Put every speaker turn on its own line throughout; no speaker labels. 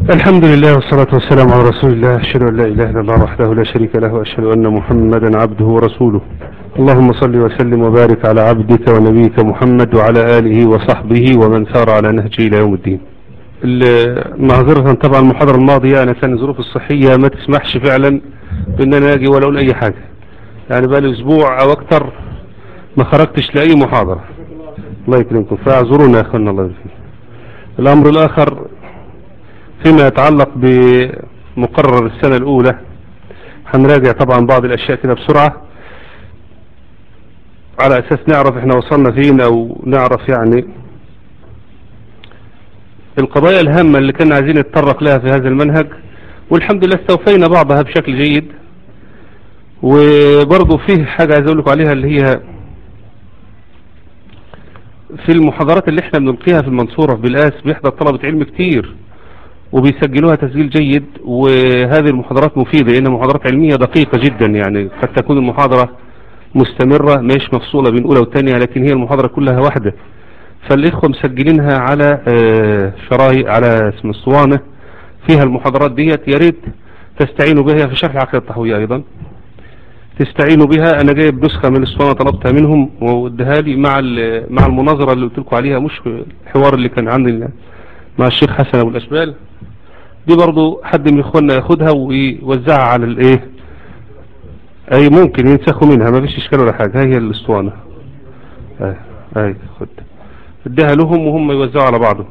الحمد لله والصلاة والسلام على رسول الله أشهد أن لا إله إلا الله وحده لا شريك له وأشهد أن محمدا عبده ورسوله اللهم صل وسلم وبارك على عبدك ونبيك محمد وعلى آله وصحبه ومن سار على نهجه إلى يوم الدين معذرة طبعا المحاضرة الماضية أنا كان الظروف الصحية ما تسمحش فعلا بأن أنا أجي ولا أقول أي حاجة يعني بقى لي أسبوع أو أكثر ما خرجتش لأي محاضرة الله يكرمكم فاعذرونا يا أخوانا الله يكرمكم الأمر الآخر فيما يتعلق بمقرر السنة الأولى هنراجع طبعا بعض الأشياء كده بسرعة على أساس نعرف احنا وصلنا فين أو نعرف يعني القضايا الهامة اللي كنا عايزين نتطرق لها في هذا المنهج والحمد لله استوفينا بعضها بشكل جيد وبرضه فيه حاجة عايز أقول لكم عليها اللي هي في المحاضرات اللي احنا بنلقيها في المنصورة في بالآس بيحضر طلبة علم كتير وبيسجلوها تسجيل جيد وهذه المحاضرات مفيدة لأنها محاضرات علمية دقيقة جدا يعني قد تكون المحاضرة مستمرة مش مفصولة بين أولى وثانية لكن هي المحاضرة كلها واحدة فالإخوة مسجلينها على شراي على اسم الصوانة فيها المحاضرات ديت يا ريت تستعينوا بها في شرح العقيدة الطحوية أيضا تستعينوا بها أنا جايب نسخة من الصوانة طلبتها منهم واديها لي مع مع المناظرة اللي قلت لكم عليها مش الحوار اللي كان عندي مع الشيخ حسن أبو الأشبال دي برضو حد من اخواننا ياخدها ويوزعها على الايه اي ممكن ينسخوا منها ما فيش اشكال ولا حاجة هي الاسطوانة اي اي خد اديها لهم وهم يوزعوا على بعضهم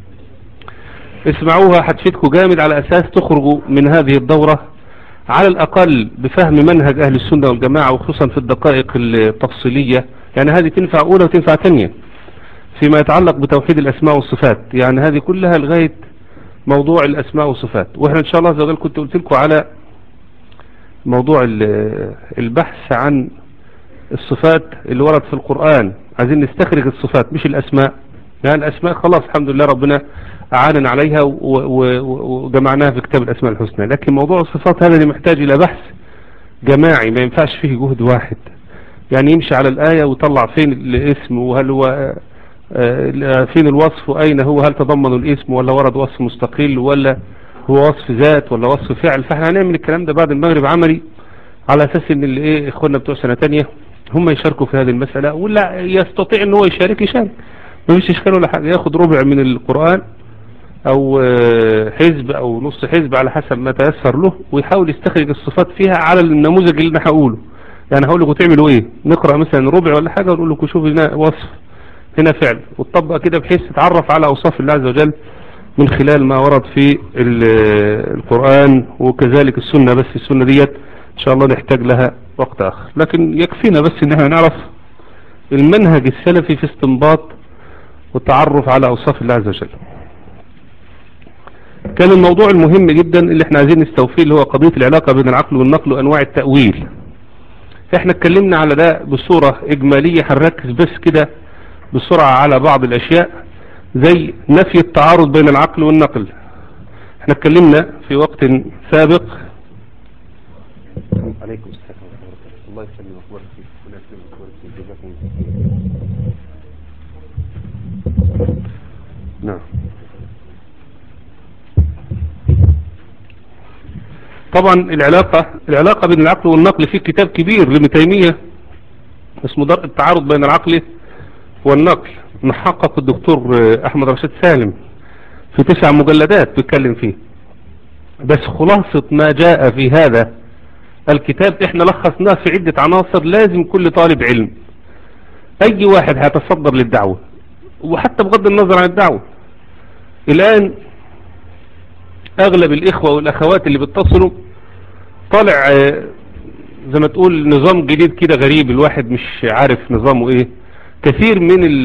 اسمعوها هتفيدكم جامد على اساس تخرجوا من هذه الدورة على الاقل بفهم منهج اهل السنة والجماعة وخصوصا في الدقائق التفصيلية يعني هذه تنفع اولى وتنفع ثانيه فيما يتعلق بتوحيد الاسماء والصفات يعني هذه كلها لغاية موضوع الأسماء والصفات وإحنا إن شاء الله زي كنت قلت لكم على موضوع البحث عن الصفات اللي ورد في القرآن عايزين نستخرج الصفات مش الأسماء يعني الأسماء خلاص الحمد لله ربنا أعاننا عليها وجمعناها في كتاب الأسماء الحسنى لكن موضوع الصفات هذا اللي محتاج إلى بحث جماعي ما ينفعش فيه جهد واحد يعني يمشي على الآية ويطلع فين الاسم وهل هو فين الوصف وأين هو هل تضمن الاسم ولا ورد وصف مستقل ولا هو وصف ذات ولا وصف فعل فاحنا هنعمل الكلام ده بعد المغرب عملي على أساس ان اللي ايه اخواننا بتوع سنة تانية هم يشاركوا في هذه المسألة ولا يستطيع ان هو يشارك يشارك ما فيش اشكال ولا حاجة ياخد ربع من القرآن او حزب او نص حزب على حسب ما تيسر له ويحاول يستخرج الصفات فيها على النموذج اللي انا هقوله يعني هقول لكم تعملوا ايه نقرأ مثلا ربع ولا حاجة ونقول لكم شوف هنا وصف هنا فعل وتطبق كده بحيث تتعرف على أوصاف الله عز وجل من خلال ما ورد في القرآن وكذلك السنة بس السنة ديت إن شاء الله نحتاج لها وقت آخر لكن يكفينا بس إن احنا نعرف المنهج السلفي في استنباط والتعرف على أوصاف الله عز وجل كان الموضوع المهم جدا اللي احنا عايزين نستوفيه اللي هو قضية العلاقة بين العقل والنقل وأنواع التأويل احنا اتكلمنا على ده بصورة إجمالية هنركز بس كده بسرعة على بعض الأشياء زي نفي التعارض بين العقل والنقل احنا اتكلمنا في وقت سابق عليكم السلام الله يسلم أخبارك ولا يسلم أخبارك جزاكم نعم طبعا العلاقة العلاقة بين العقل والنقل في كتاب كبير لابن تيمية اسمه درء التعارض بين العقل والنقل محقق الدكتور احمد رشيد سالم في تسع مجلدات بيتكلم فيه بس خلاصة ما جاء في هذا الكتاب احنا لخصناه في عدة عناصر لازم كل طالب علم اي واحد هيتصدر للدعوة وحتى بغض النظر عن الدعوة الان اغلب الاخوة والاخوات اللي بيتصلوا طالع زي ما تقول نظام جديد كده غريب الواحد مش عارف نظامه ايه كثير من ال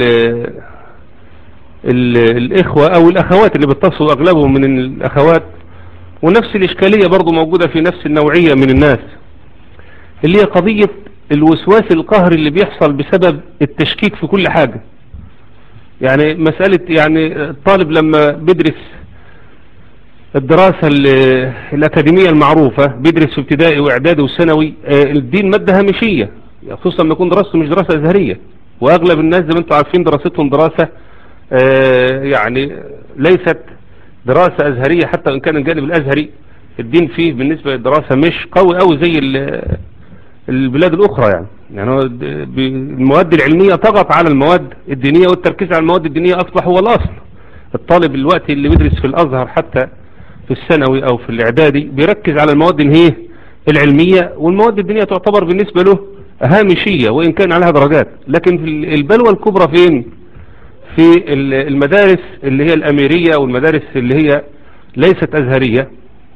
ال الإخوة أو الأخوات اللي بيتصلوا أغلبهم من الأخوات ونفس الإشكالية برضو موجودة في نفس النوعية من الناس اللي هي قضية الوسواس القهري اللي بيحصل بسبب التشكيك في كل حاجة يعني مسألة يعني الطالب لما بيدرس الدراسة الأكاديمية المعروفة بيدرس في ابتدائي وإعدادي وثانوي الدين مادة هامشية خصوصا لما يكون دراسته مش دراسة أزهرية واغلب الناس زي ما انتم عارفين دراستهم دراسة آه يعني ليست دراسة ازهرية حتى وان كان الجانب الازهري الدين فيه بالنسبة للدراسة مش قوي قوي زي البلاد الاخرى يعني يعني المواد العلمية طغت على المواد الدينية والتركيز على المواد الدينية اصبح هو الاصل الطالب الوقت اللي بيدرس في الازهر حتى في الثانوي او في الاعدادي بيركز على المواد اللي هي العلمية والمواد الدينية تعتبر بالنسبة له هامشية وإن كان عليها درجات لكن في البلوى الكبرى فين في المدارس اللي هي الأميرية والمدارس اللي هي ليست أزهرية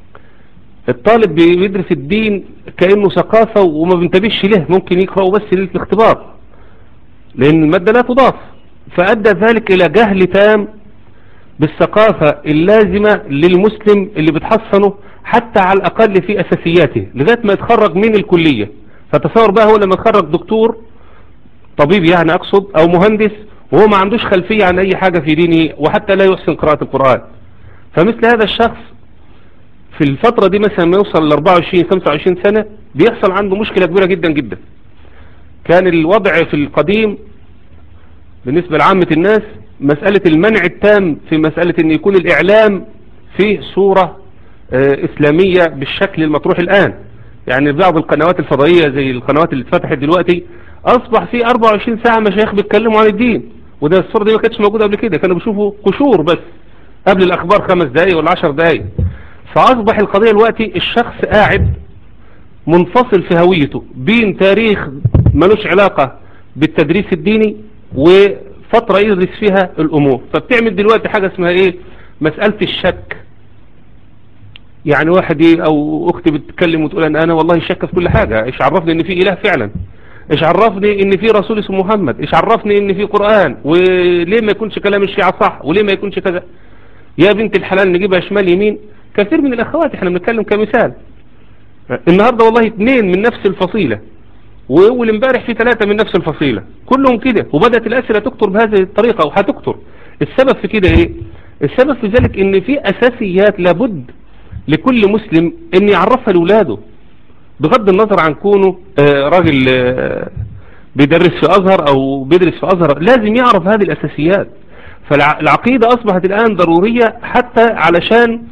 الطالب بيدرس الدين كأنه ثقافة وما بينتبهش له ممكن يقرأه بس للاختبار لأن المادة لا تضاف فأدى ذلك إلى جهل تام بالثقافة اللازمة للمسلم اللي بتحصنه حتى على الأقل في أساسياته لغاية ما يتخرج من الكلية فتصور بقى هو لما يتخرج دكتور طبيب يعني أقصد أو مهندس وهو ما عندوش خلفية عن أي حاجة في دينه وحتى لا يحسن قراءة القرآن فمثل هذا الشخص في الفترة دي مثلا ما يوصل ل 24 25 سنة بيحصل عنده مشكلة كبيرة جدا جدا كان الوضع في القديم بالنسبة لعامة الناس مسألة المنع التام في مسألة ان يكون الاعلام فيه صورة اسلامية بالشكل المطروح الان يعني بعض القنوات الفضائية زي القنوات اللي اتفتحت دلوقتي اصبح في 24 ساعة مشايخ بيتكلموا عن الدين وده الصورة دي ما كانتش موجودة قبل كده كانوا بيشوفوا قشور بس قبل الاخبار خمس دقايق ولا 10 دقايق فاصبح القضية دلوقتي الشخص قاعد منفصل في هويته بين تاريخ ملوش علاقة بالتدريس الديني وفترة يدرس فيها الامور فبتعمل دلوقتي حاجة اسمها ايه مسألة الشك يعني واحد او اختي بتتكلم وتقول ان انا والله شك في كل حاجة ايش عرفني ان في اله فعلا ايش عرفني ان في رسول اسمه محمد ايش عرفني ان في قرآن وليه ما يكونش كلام الشيعة صح وليه ما يكونش كذا يا بنت الحلال نجيبها شمال يمين كثير من الاخوات احنا بنتكلم كمثال النهاردة والله اثنين من نفس الفصيلة واول امبارح في ثلاثة من نفس الفصيلة كلهم كده وبدأت الاسئلة تكتر بهذه الطريقة وهتكتر السبب في كده ايه السبب في ذلك ان في اساسيات لابد لكل مسلم ان يعرفها لولاده بغض النظر عن كونه آه راجل آه بيدرس في ازهر او بيدرس في ازهر لازم يعرف هذه الاساسيات فالعقيدة اصبحت الان ضرورية حتى علشان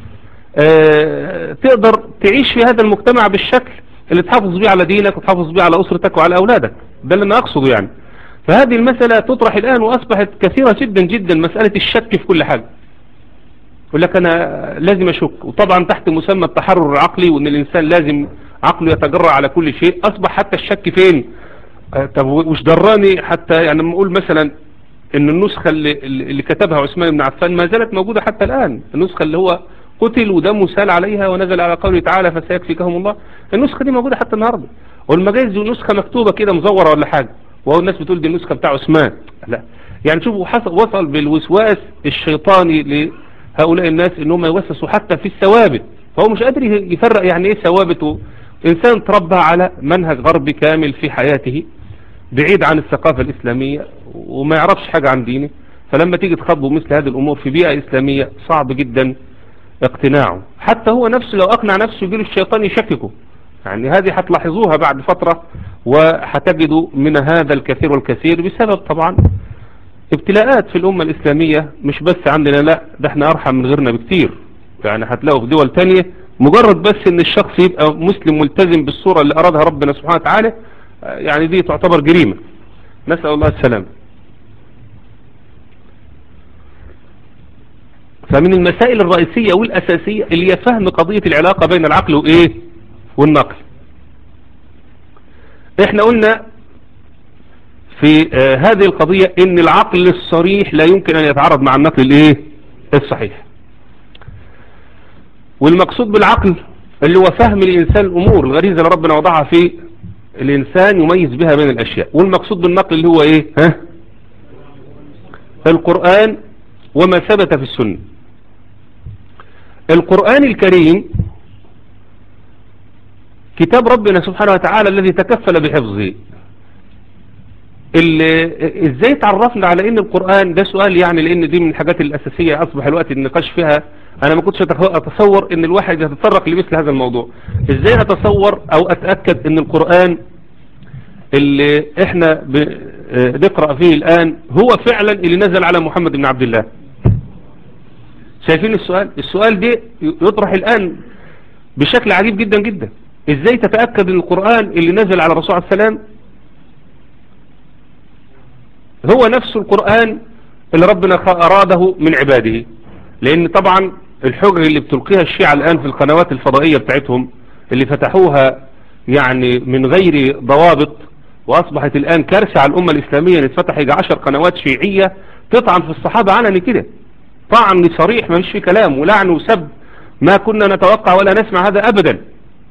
آه تقدر تعيش في هذا المجتمع بالشكل اللي تحافظ بيه على دينك وتحافظ بيه على اسرتك وعلى اولادك ده اللي انا اقصده يعني فهذه المسألة تطرح الان واصبحت كثيرة جدا جدا مسألة الشك في كل حاجة يقول لك انا لازم اشك وطبعا تحت مسمى التحرر العقلي وان الانسان لازم عقله يتجرع على كل شيء اصبح حتى الشك فين آه طب وش دراني حتى يعني لما اقول مثلا ان النسخة اللي, اللي كتبها عثمان بن عفان ما زالت موجودة حتى الان النسخة اللي هو قتل ودمه سال عليها ونزل على قوله تعالى فسيكفيكهم الله النسخة دي موجودة حتى النهاردة والمجاز نسخة مكتوبة كده مزورة ولا حاجة وهو الناس بتقول دي النسخة بتاع عثمان لا يعني شوفوا حصل وصل بالوسواس الشيطاني لهؤلاء الناس انهم يوسسوا حتى في الثوابت فهو مش قادر يفرق يعني ايه ثوابت انسان تربى على منهج غربي كامل في حياته بعيد عن الثقافة الاسلامية وما يعرفش حاجة عن دينه فلما تيجي تخاطبه مثل هذه الامور في بيئة اسلامية صعب جدا اقتناعه حتى هو نفسه لو اقنع نفسه يجيله الشيطان يشككه يعني هذه هتلاحظوها بعد فترة وهتجدوا من هذا الكثير والكثير بسبب طبعا ابتلاءات في الامة الاسلامية مش بس عندنا لا ده احنا ارحم من غيرنا بكثير يعني هتلاقوا في دول تانية مجرد بس ان الشخص يبقى مسلم ملتزم بالصورة اللي ارادها ربنا سبحانه وتعالى يعني دي تعتبر جريمة نسأل الله السلام فمن المسائل الرئيسية والأساسية اللي هي فهم قضية العلاقة بين العقل وإيه والنقل احنا قلنا في آه هذه القضية ان العقل الصريح لا يمكن ان يتعارض مع النقل الايه الصحيح والمقصود بالعقل اللي هو فهم الانسان الامور الغريزة اللي ربنا وضعها في الانسان يميز بها بين الاشياء والمقصود بالنقل اللي هو ايه ها القرآن وما ثبت في السنة القرآن الكريم كتاب ربنا سبحانه وتعالى الذي تكفل بحفظه ازاي تعرفنا على ان القرآن ده سؤال يعني لان دي من الحاجات الاساسية اصبح الوقت النقاش فيها انا ما كنتش اتصور ان الواحد يتطرق لمثل هذا الموضوع ازاي اتصور او اتأكد ان القرآن اللي احنا نقرأ فيه الان هو فعلا اللي نزل على محمد بن عبد الله شايفين السؤال السؤال ده يطرح الآن بشكل عجيب جدا جدا ازاي تتأكد ان القرآن اللي نزل على الرسول عليه السلام هو نفس القرآن اللي ربنا أراده من عباده لأن طبعا الحجر اللي بتلقيها الشيعة الآن في القنوات الفضائية بتاعتهم اللي فتحوها يعني من غير ضوابط وأصبحت الآن كارثة على الأمة الإسلامية ان اتفتح يجي عشر قنوات شيعية تطعن في الصحابة علني كده طعن صريح ما فيش فيه كلام ولعن وسب ما كنا نتوقع ولا نسمع هذا أبدا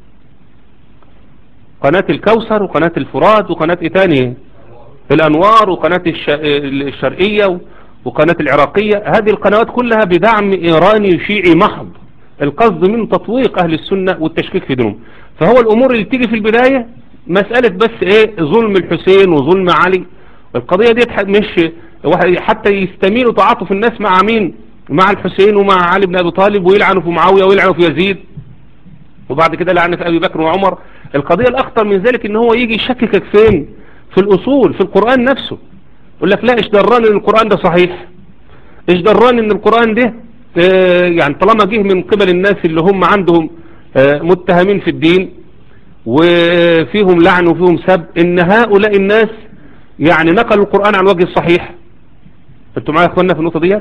قناة الكوثر وقناة الفرات وقناة ايه تاني الأنوار وقناة الشرقية وقناة العراقية هذه القنوات كلها بدعم إيراني شيعي محض القصد من تطويق أهل السنة والتشكيك في دينهم فهو الأمور اللي تيجي في البداية مسألة بس إيه ظلم الحسين وظلم علي القضية دي مش حتى يستميلوا تعاطف الناس مع مين مع الحسين ومع علي بن أبي طالب ويلعنوا في معاوية ويلعنوا في يزيد وبعد كده لعنة في أبي بكر وعمر القضية الأخطر من ذلك ان هو يجي يشككك فين في الأصول في القرآن نفسه يقول لك لا ايش دران ان القرآن ده صحيح ايش دران ان القرآن ده اه يعني طالما جه من قبل الناس اللي هم عندهم اه متهمين في الدين وفيهم لعن وفيهم سب ان هؤلاء الناس يعني نقلوا القرآن عن وجه الصحيح انتوا معايا يا اخوانا في النقطة دي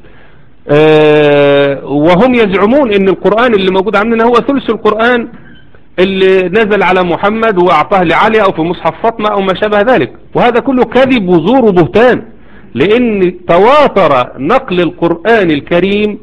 اه وهم يزعمون ان القرآن اللي موجود عندنا هو ثلث القرآن اللي نزل على محمد واعطاه لعلي او في مصحف فاطمة او ما شابه ذلك وهذا كله كذب وزور وبهتان لان تواتر نقل القرآن الكريم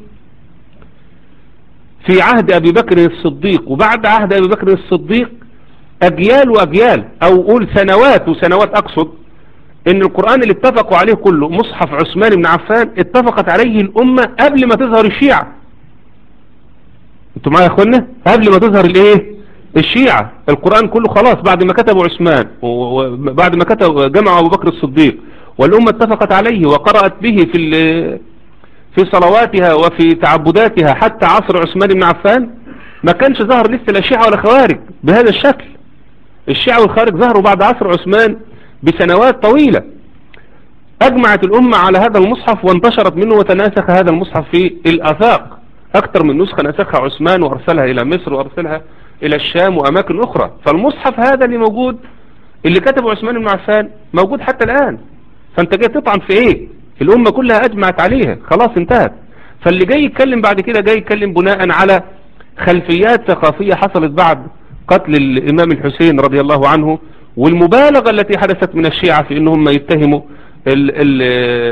في عهد ابي بكر الصديق وبعد عهد ابي بكر الصديق اجيال واجيال او قول سنوات وسنوات اقصد ان القرآن اللي اتفقوا عليه كله مصحف عثمان بن عفان اتفقت عليه الامة قبل ما تظهر الشيعة انتوا معايا يا اخوانا قبل ما تظهر الايه الشيعة القرآن كله خلاص بعد ما كتبوا عثمان وبعد ما كتب جمع أبو بكر الصديق والأمة اتفقت عليه وقرأت به في في صلواتها وفي تعبداتها حتى عصر عثمان بن عفان ما كانش ظهر لسه لا شيعة ولا خوارج بهذا الشكل الشيعة والخارج ظهروا بعد عصر عثمان بسنوات طويلة أجمعت الأمة على هذا المصحف وانتشرت منه وتناسخ هذا المصحف في الآفاق أكثر من نسخة نسخها عثمان وأرسلها إلى مصر وأرسلها الى الشام واماكن اخرى فالمصحف هذا اللي موجود اللي كتبه عثمان بن عفان موجود حتى الان فانت جاي تطعن في ايه الامة كلها اجمعت عليها خلاص انتهت فاللي جاي يتكلم بعد كده جاي يتكلم بناء على خلفيات ثقافية حصلت بعد قتل الامام الحسين رضي الله عنه والمبالغة التي حدثت من الشيعة في انهم يتهموا ال ال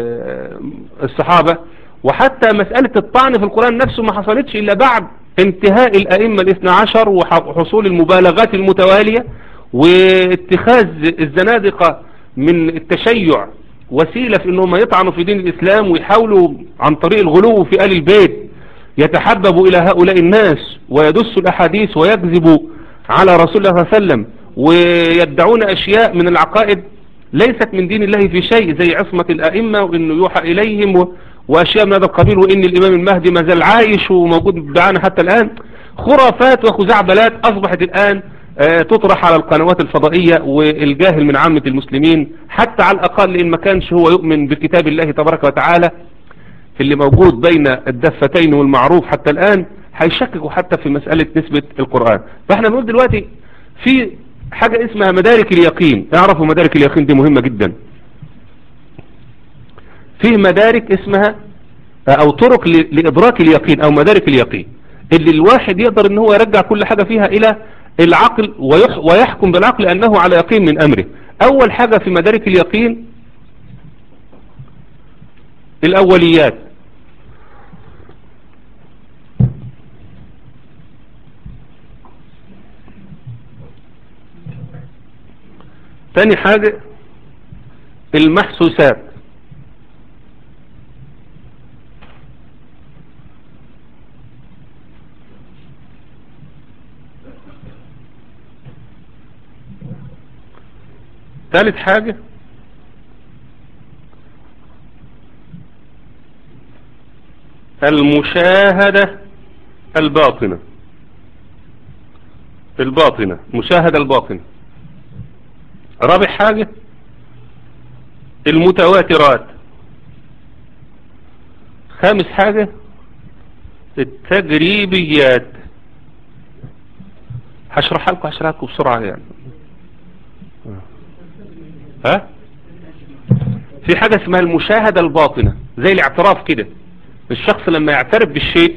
الصحابة وحتى مسألة الطعن في القرآن نفسه ما حصلتش الا بعد انتهاء الأئمة الاثنى عشر وحصول المبالغات المتوالية واتخاذ الزنادقة من التشيع وسيلة في انهم يطعنوا في دين الاسلام ويحاولوا عن طريق الغلو في آل البيت يتحببوا الى هؤلاء الناس ويدسوا الاحاديث ويكذبوا على رسول الله صلى الله عليه وسلم ويدعون اشياء من العقائد ليست من دين الله في شيء زي عصمة الائمة وانه يوحى اليهم واشياء من هذا القبيل وان الامام المهدي ما زال عايش وموجود معانا حتى الان خرافات وخزعبلات اصبحت الان تطرح على القنوات الفضائية والجاهل من عامة المسلمين حتى على الاقل ان ما كانش هو يؤمن بكتاب الله تبارك وتعالى اللي موجود بين الدفتين والمعروف حتى الان هيشككوا حتى في مسألة نسبة القرآن فاحنا بنقول دلوقتي في حاجة اسمها مدارك اليقين اعرفوا مدارك اليقين دي مهمة جدا فيه مدارك اسمها او طرق لادراك اليقين او مدارك اليقين اللي الواحد يقدر ان هو يرجع كل حاجة فيها الى العقل ويحكم بالعقل انه على يقين من امره اول حاجة في مدارك اليقين الاوليات تاني حاجة المحسوسات ثالث حاجة المشاهدة الباطنة الباطنة مشاهدة الباطنة رابع حاجة المتواترات خامس حاجة التجريبيات هشرحها لكم هشرحها لكم بسرعة يعني ها في حاجة اسمها المشاهدة الباطنة زي الاعتراف كده الشخص لما يعترف بالشيء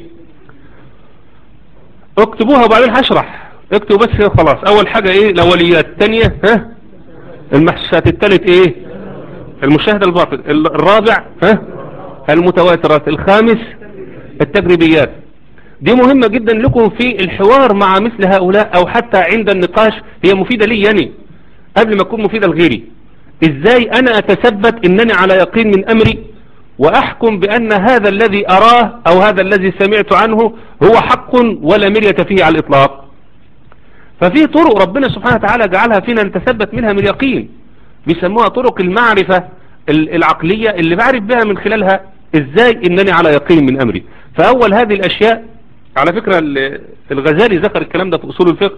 اكتبوها وبعدين هشرح اكتبوا بس كده خلاص اول حاجة ايه الاوليات الثانية ها المحسوسات الثالث ايه المشاهدة الباطنة الرابع ها المتواترات الخامس التجريبيات دي مهمة جدا لكم في الحوار مع مثل هؤلاء او حتى عند النقاش هي مفيدة لي يعني قبل ما تكون مفيدة لغيري ازاي انا اتثبت انني على يقين من امري واحكم بان هذا الذي اراه او هذا الذي سمعت عنه هو حق ولا مرية فيه على الاطلاق ففي طرق ربنا سبحانه وتعالى جعلها فينا نتثبت منها من اليقين بيسموها طرق المعرفة العقلية اللي بعرف بها من خلالها ازاي انني على يقين من امري فاول هذه الاشياء على فكرة الغزالي ذكر الكلام ده في اصول الفقه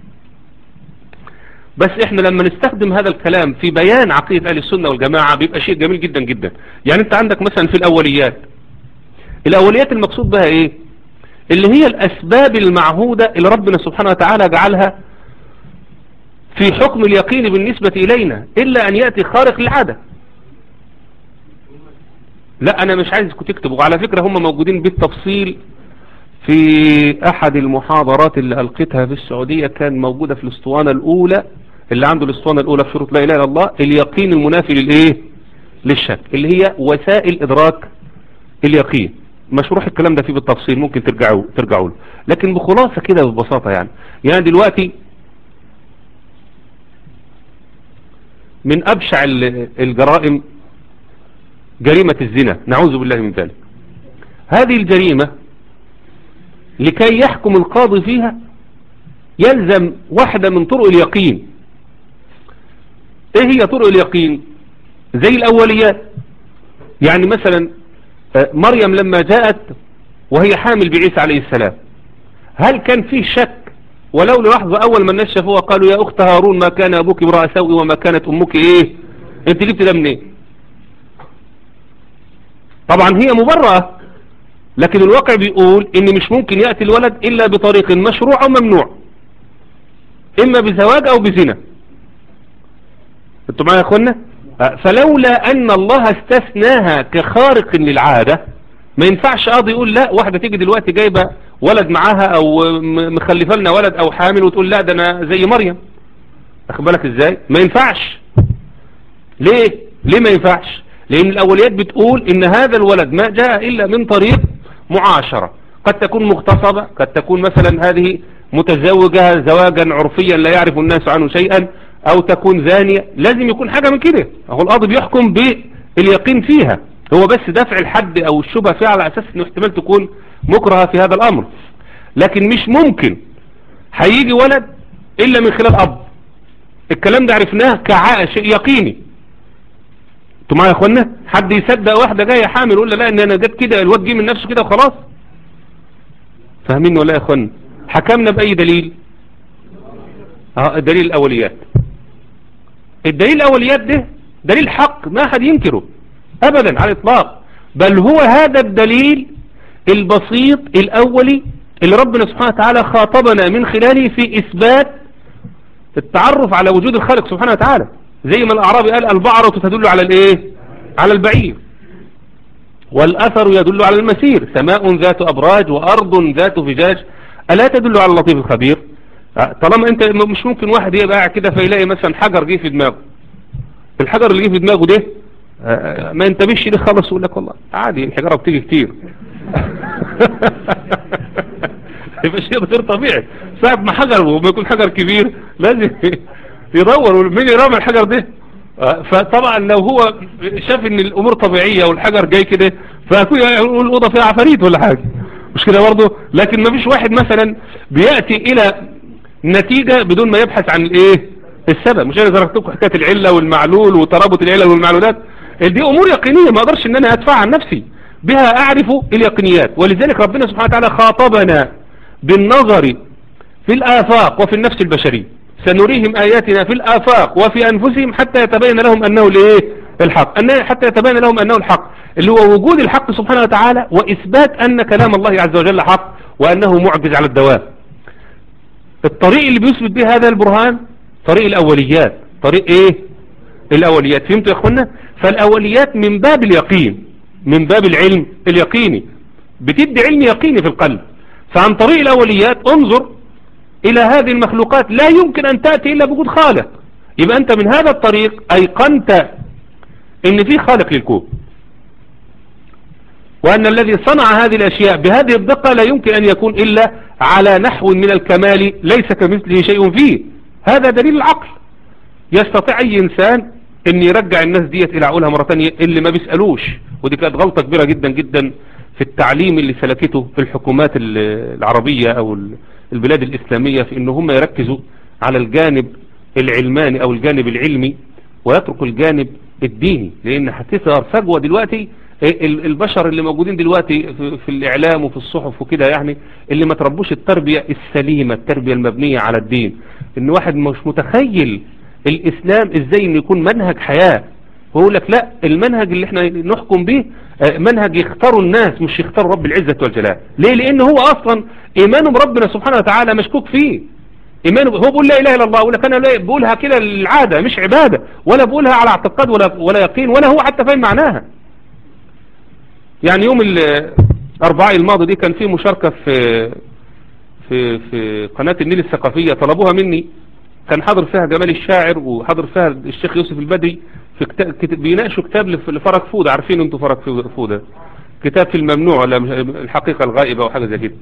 بس احنا لما نستخدم هذا الكلام في بيان عقيدة اهل السنة والجماعة بيبقى شيء جميل جدا جدا يعني انت عندك مثلا في الاوليات الاوليات المقصود بها ايه اللي هي الاسباب المعهودة اللي ربنا سبحانه وتعالى جعلها في حكم اليقين بالنسبة الينا الا ان يأتي خارق للعادة لا انا مش عايزكم تكتبوا على فكرة هم موجودين بالتفصيل في احد المحاضرات اللي القيتها في السعودية كان موجودة في الاسطوانة الاولى اللي عنده الاسطوانة الاولى في شروط لا اله الا الله اليقين المنافي للايه للشك اللي هي وسائل ادراك اليقين مشروح الكلام ده فيه بالتفصيل ممكن ترجعوا ترجعوا له لكن بخلاصة كده ببساطة يعني يعني دلوقتي من ابشع الجرائم جريمة الزنا نعوذ بالله من ذلك هذه الجريمة لكي يحكم القاضي فيها يلزم واحدة من طرق اليقين ايه هي طرق اليقين زي الاوليات يعني مثلا مريم لما جاءت وهي حامل بعيسى عليه السلام هل كان فيه شك ولو للحظة اول ما الناس شافوها قالوا يا اخت هارون ما كان ابوك امرأة سوء وما كانت امك ايه انت جبت ده منين طبعا هي مبرأة لكن الواقع بيقول ان مش ممكن يأتي الولد الا بطريق مشروع او ممنوع اما بزواج او بزنا انتوا معايا يا اخوانا فلولا ان الله استثناها كخارق للعادة ما ينفعش قاضي يقول لا واحدة تيجي دلوقتي جايبة ولد معاها او مخلفة لنا ولد او حامل وتقول لا ده انا زي مريم اخد بالك ازاي ما ينفعش ليه ليه ما ينفعش لان الاوليات بتقول ان هذا الولد ما جاء الا من طريق معاشرة قد تكون مغتصبة قد تكون مثلا هذه متزوجة زواجا عرفيا لا يعرف الناس عنه شيئا او تكون زانية لازم يكون حاجة من كده هو القاضي بيحكم باليقين فيها هو بس دفع الحد او الشبهة فيها على اساس انه احتمال تكون مكرهة في هذا الامر لكن مش ممكن هيجي ولد الا من خلال اب الكلام ده عرفناه كشيء يقيني انتوا معايا يا اخوانا حد يصدق واحدة جاية حامل يقول لا ان انا جت كده الواد جه من نفسه كده وخلاص فاهمين ولا يا اخوانا حكمنا باي دليل اه دليل الاوليات الدليل الاوليات ده دليل حق ما حد ينكره ابدا على الاطلاق بل هو هذا الدليل البسيط الاولي اللي ربنا سبحانه وتعالى خاطبنا من خلاله في اثبات التعرف على وجود الخالق سبحانه وتعالى زي ما الاعرابي قال البعرة تدل على الايه على البعير والاثر يدل على المسير سماء ذات ابراج وارض ذات فجاج الا تدل على اللطيف الخبير طالما انت مش ممكن واحد يبقى قاعد كده فيلاقي مثلا حجر جه في دماغه الحجر اللي جه في دماغه ده ما ينتبهش ليه خالص يقول لك والله عادي الحجاره بتيجي كتير يبقى شيء بصير طبيعي ساعة ما حجر وما يكون حجر كبير لازم يدور مين يرمي الحجر ده فطبعا لو هو شاف ان الامور طبيعية والحجر جاي كده فيكون يقول الاوضه فيها عفاريت ولا حاجة مش كده برضه لكن ما فيش واحد مثلا بيأتي الى نتيجة بدون ما يبحث عن الايه السبب مش انا ذكرت لكم حكايه العله والمعلول وترابط العلل والمعلولات دي امور يقينيه ما اقدرش ان انا ادفع عن نفسي بها اعرف اليقينيات ولذلك ربنا سبحانه وتعالى خاطبنا بالنظر في الافاق وفي النفس البشريه سنريهم اياتنا في الافاق وفي انفسهم حتى يتبين لهم انه الايه الحق أن حتى يتبين لهم أنه الحق اللي هو وجود الحق سبحانه وتعالى وإثبات أن كلام الله عز وجل حق وأنه معجز على الدوام الطريق اللي بيثبت به هذا البرهان طريق الأوليات طريق إيه الأوليات فهمتوا يا أخوانا فالأوليات من باب اليقين من باب العلم اليقيني بتدي علم يقيني في القلب فعن طريق الأوليات انظر إلى هذه المخلوقات لا يمكن أن تأتي إلا بوجود خالق يبقى أنت من هذا الطريق أيقنت إن في خالق للكون وأن الذي صنع هذه الأشياء بهذه الدقة لا يمكن أن يكون إلا على نحو من الكمال ليس كمثله شيء فيه هذا دليل العقل يستطيع أي إنسان أن يرجع الناس ديت إلى عقولها مرة ثانيه اللي ما بيسألوش ودي كانت غلطة كبيرة جدا جدا في التعليم اللي سلكته في الحكومات العربية أو البلاد الإسلامية في أن هم يركزوا على الجانب العلماني أو الجانب العلمي ويتركوا الجانب الديني لأن هتظهر فجوة دلوقتي البشر اللي موجودين دلوقتي في الإعلام وفي الصحف وكده يعني اللي ما تربوش التربية السليمة التربية المبنية على الدين ان واحد مش متخيل الإسلام ازاي ان يكون منهج حياة ويقول لك لا المنهج اللي احنا نحكم به منهج يختاروا الناس مش يختاروا رب العزة والجلال ليه لان هو اصلا ايمانه بربنا سبحانه وتعالى مشكوك فيه ايمانه هو بيقول لا اله الا الله يقول لك انا لا بقولها كده العادة مش عبادة ولا بقولها على اعتقاد ولا ولا يقين ولا هو حتى فاهم معناها يعني يوم الاربعاء الماضي دي كان في مشاركة في في في قناة النيل الثقافية طلبوها مني كان حاضر فيها جمال الشاعر وحاضر فيها الشيخ يوسف البدري في كتاب بيناقشوا كتاب لفرج فودة عارفين انتوا فرج فودة كتاب في الممنوع ولا الحقيقة الغائبة او حاجة زي كده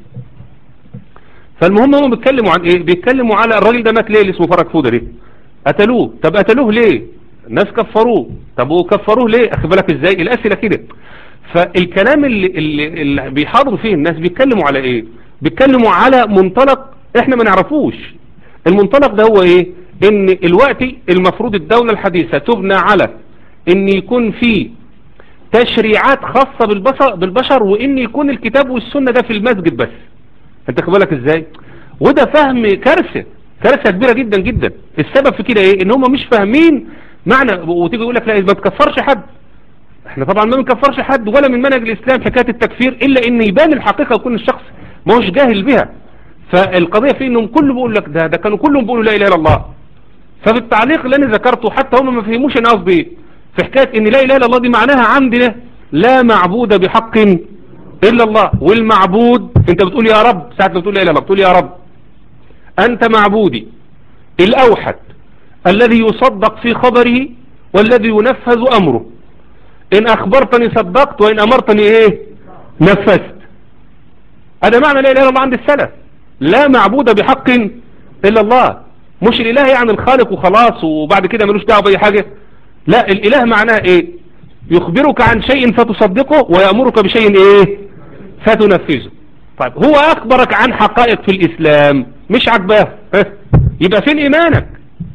فالمهم هم بيتكلموا عن ايه بيتكلموا على الراجل ده مات ليه اللي اسمه فرج فودة ليه قتلوه طب قتلوه ليه الناس كفروه طب وكفروه ليه اخد بالك ازاي الاسئله كده فالكلام اللي, اللي, اللي بيحاضروا فيه الناس بيتكلموا على ايه بيتكلموا على منطلق احنا ما نعرفوش المنطلق ده هو ايه ان الوقت المفروض الدولة الحديثة تبنى على ان يكون في تشريعات خاصة بالبشر, بالبشر وان يكون الكتاب والسنة ده في المسجد بس انت بالك ازاي وده فهم كارثة كارثة كبيرة جدا جدا السبب في كده ايه ان هم مش فاهمين معنى وتيجي يقول لك لا ما تكفرش حد احنا طبعا ما بنكفرش حد ولا من منهج الاسلام حكاية التكفير الا ان يبان الحقيقة ويكون الشخص ما هوش جاهل بها فالقضية في انهم كله بيقول لك ده ده كانوا كلهم بيقولوا لا اله الا الله ففي التعليق اللي انا ذكرته حتى هم ما فهموش انا قصدي ايه في حكاية ان لا اله الا الله دي معناها عندنا لا معبود بحق الا الله والمعبود انت بتقول يا رب ساعة ما بتقول لا اله الا الله بتقول يا رب انت معبودي الاوحد الذي يصدق في خبره والذي ينفذ امره ان اخبرتني صدقت وان امرتني ايه نفذت هذا معنى لا اله الا الله عند السلف لا معبود بحق الا الله مش الاله يعني الخالق وخلاص وبعد كده ملوش دعوه باي حاجه لا الاله معناه ايه يخبرك عن شيء فتصدقه ويأمرك بشيء ايه فتنفذه طيب هو اخبرك عن حقائق في الاسلام مش عجباه يبقى فين ايمانك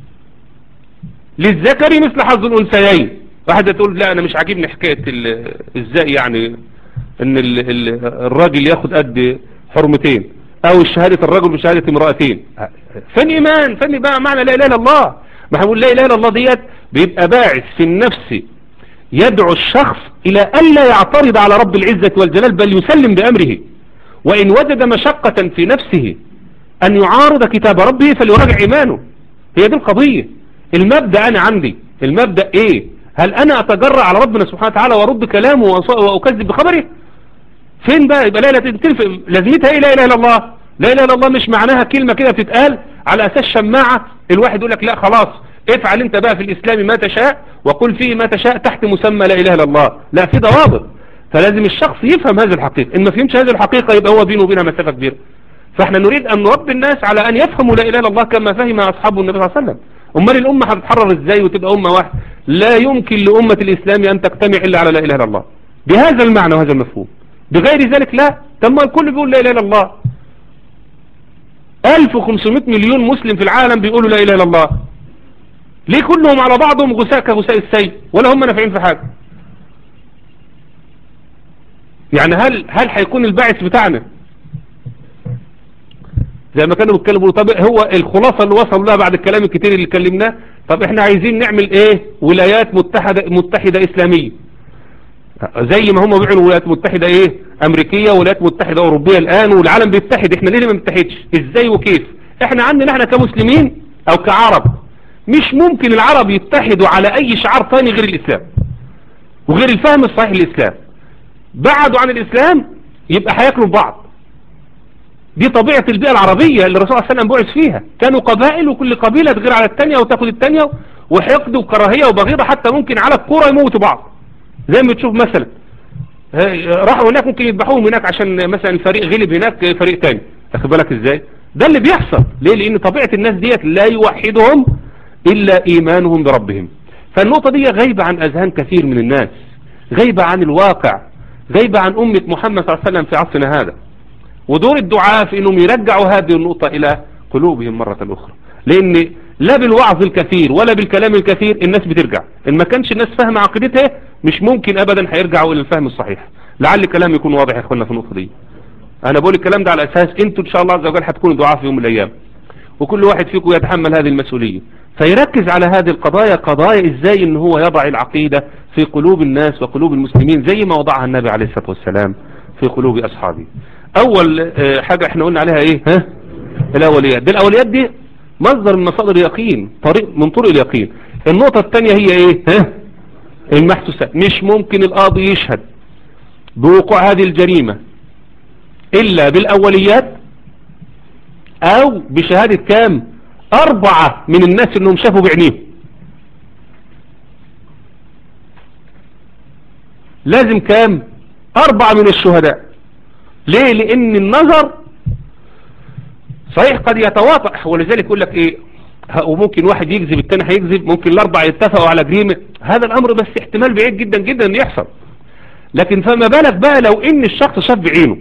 للذكر مثل حظ الانثيين واحدة تقول لا انا مش عاجبني حكاية ازاي يعني ان ال ال الراجل ياخد قد حرمتين او شهادة الرجل بشهادة امرأتين فين ايمان فين بقى معنى لا اله الا الله ما هنقول لا اله الا الله ديت بيبقى باعث في النفس يدعو الشخص الى الا يعترض على رب العزة والجلال بل يسلم بامره وان وجد مشقة في نفسه ان يعارض كتاب ربه فليراجع ايمانه هي دي القضية المبدأ انا عندي المبدأ ايه هل انا اتجرع على ربنا سبحانه وتعالى وارد كلامه واكذب بخبره فين بقى يبقى لا لا تنفع لازمتها ايه لا اله الا الله لا اله الا الله مش معناها كلمة كده بتتقال على اساس شماعة الواحد يقول لك لا خلاص افعل انت بقى في الاسلام ما تشاء وقل فيه ما تشاء تحت مسمى لا اله الا الله لا في ضوابط فلازم الشخص يفهم هذه الحقيقة ان ما فهمش هذه الحقيقة يبقى هو بينه وبينها مسافة كبيرة فاحنا نريد ان نربي الناس على ان يفهموا لا اله الا الله كما فهم اصحاب النبي صلى الله عليه وسلم امال الامة هتتحرر ازاي وتبقى امة واحدة لا يمكن لامة الاسلام ان تجتمع الا على لا اله الا الله بهذا المعنى وهذا المفهوم بغير ذلك لا تم الكل بيقول لا اله الا الله 1500 مليون مسلم في العالم بيقولوا لا اله الا الله ليه كلهم على بعضهم غثاء كغثاء السيل ولا هم نافعين في حاجة يعني هل هل هيكون الباعث بتاعنا زي ما كانوا بيتكلموا طب هو الخلاصة اللي وصلوا لها بعد الكلام الكتير اللي كلمناه طب احنا عايزين نعمل ايه ولايات متحدة, متحدة اسلامية زي ما هم بيعملوا ولايات متحدة ايه امريكية ولايات متحدة اوروبية الان والعالم بيتحد احنا ليه ما بنتحدش ازاي وكيف احنا عندنا احنا كمسلمين او كعرب مش ممكن العرب يتحدوا على اي شعار ثاني غير الاسلام وغير الفهم الصحيح للاسلام بعدوا عن الاسلام يبقى هياكلوا بعض دي طبيعة البيئة العربية اللي الرسول صلى الله عليه وسلم بعث فيها كانوا قبائل وكل قبيلة تغير على الثانية وتاخد الثانية وحقد وكراهية وبغيضة حتى ممكن على الكورة يموتوا بعض زي ما تشوف مثلا راحوا هناك ممكن يذبحوهم هناك عشان مثلا فريق غلب هناك فريق تاني تاخد بالك ازاي ده اللي بيحصل ليه لان طبيعة الناس ديت لا يوحدهم الا ايمانهم بربهم فالنقطة دي غايبة عن اذهان كثير من الناس غايبة عن الواقع غايبة عن امة محمد صلى الله عليه وسلم في عصرنا هذا ودور الدعاء في انهم يرجعوا هذه النقطة الى قلوبهم مرة اخرى لان لا بالوعظ الكثير ولا بالكلام الكثير الناس بترجع ان ما كانش الناس فاهمة عقيدتها مش ممكن ابدا هيرجعوا الى الفهم الصحيح لعل الكلام يكون واضح يا اخوانا في النقطة دي انا بقول الكلام ده على اساس انتوا ان شاء الله عز وجل هتكونوا دعاء في يوم من الايام وكل واحد فيكم يتحمل هذه المسؤولية فيركز على هذه القضايا قضايا ازاي ان هو يضع العقيدة في قلوب الناس وقلوب المسلمين زي ما وضعها النبي عليه الصلاة والسلام في قلوب اصحابه اول حاجة احنا قلنا عليها ايه ها الاوليات دي الاوليات دي مصدر من مصادر اليقين طريق من طرق اليقين النقطة الثانية هي ايه ها المحسوسات مش ممكن القاضي يشهد بوقوع هذه الجريمة الا بالاوليات او بشهادة كام اربعة من الناس انهم شافوا بعينيهم لازم كام اربعة من الشهداء ليه لان النظر صحيح قد يتواطأ ولذلك يقول لك ايه وممكن واحد يكذب التاني هيكذب ممكن الاربعة يتفقوا على جريمة هذا الامر بس احتمال بعيد جدا جدا ان يحصل لكن فما بالك بقى لو ان الشخص شاف بعينه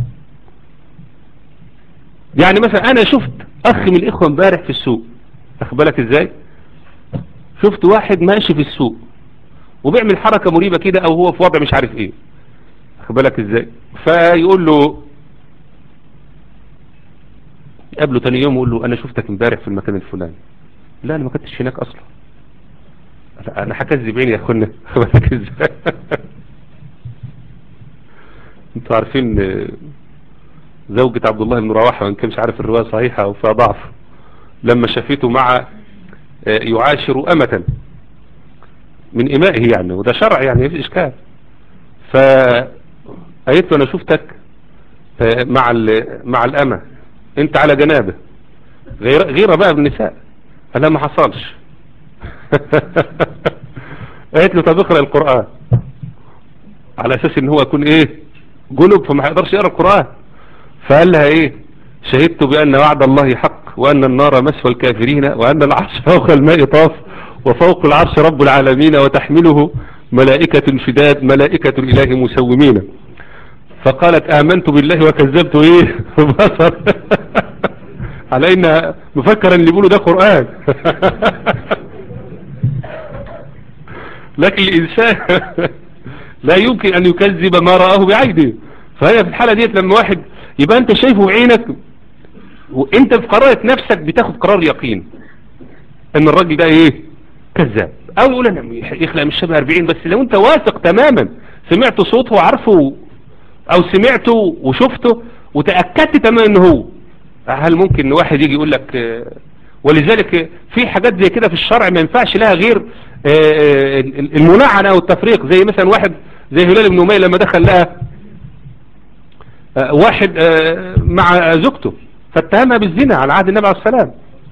يعني مثلا انا شفت اخ من الاخوة امبارح في السوق اخد بالك ازاي شفت واحد ماشي في السوق وبيعمل حركة مريبة كده او هو في وضع مش عارف ايه اخد بالك ازاي فيقول له قابله تاني يوم يقول له انا شفتك امبارح في المكان الفلاني لا انا ما كنتش هناك اصلا لا انا هكذب عيني يا اخوانا اخد بالك ازاي انتوا عارفين زوجة عبد الله بن رواحة وان كان مش عارف الرواية صحيحة او فيها ضعف لما شافته مع يعاشر امة من امائه يعني وده شرع يعني في اشكال فقالت له انا شفتك مع مع الامة انت على جنابه غير غيره بقى بالنساء قال لا ما حصلش قالت له طب اقرا القران على اساس ان هو يكون ايه جنب فما هيقدرش يقرا القران فقال لها ايه شهدت بان وعد الله حق وان النار مسوى الكافرين وان العرش فوق الماء طاف وفوق العرش رب العالمين وتحمله ملائكة شداد ملائكة الاله مسومين فقالت امنت بالله وكذبت ايه بصر على ان مفكرا اللي بيقولوا ده قرآن لكن الانسان لا يمكن ان يكذب ما رآه بعينه فهي في الحالة ديت لما واحد يبقى انت شايفه بعينك وانت في قرارة نفسك بتاخد قرار يقين ان الراجل ده ايه كذاب او يقول انا يخلق مش شبه 40 بس لو انت واثق تماما سمعت صوته وعارفه او سمعته وشفته وتأكدت تماما ان هو هل ممكن واحد يجي يقول لك ولذلك في حاجات زي كده في الشرع ما ينفعش لها غير المناعنة والتفريق زي مثلا واحد زي هلال بن أمية لما دخل لها واحد مع زوجته فاتهمها بالزنا على عهد النبي عليه السلام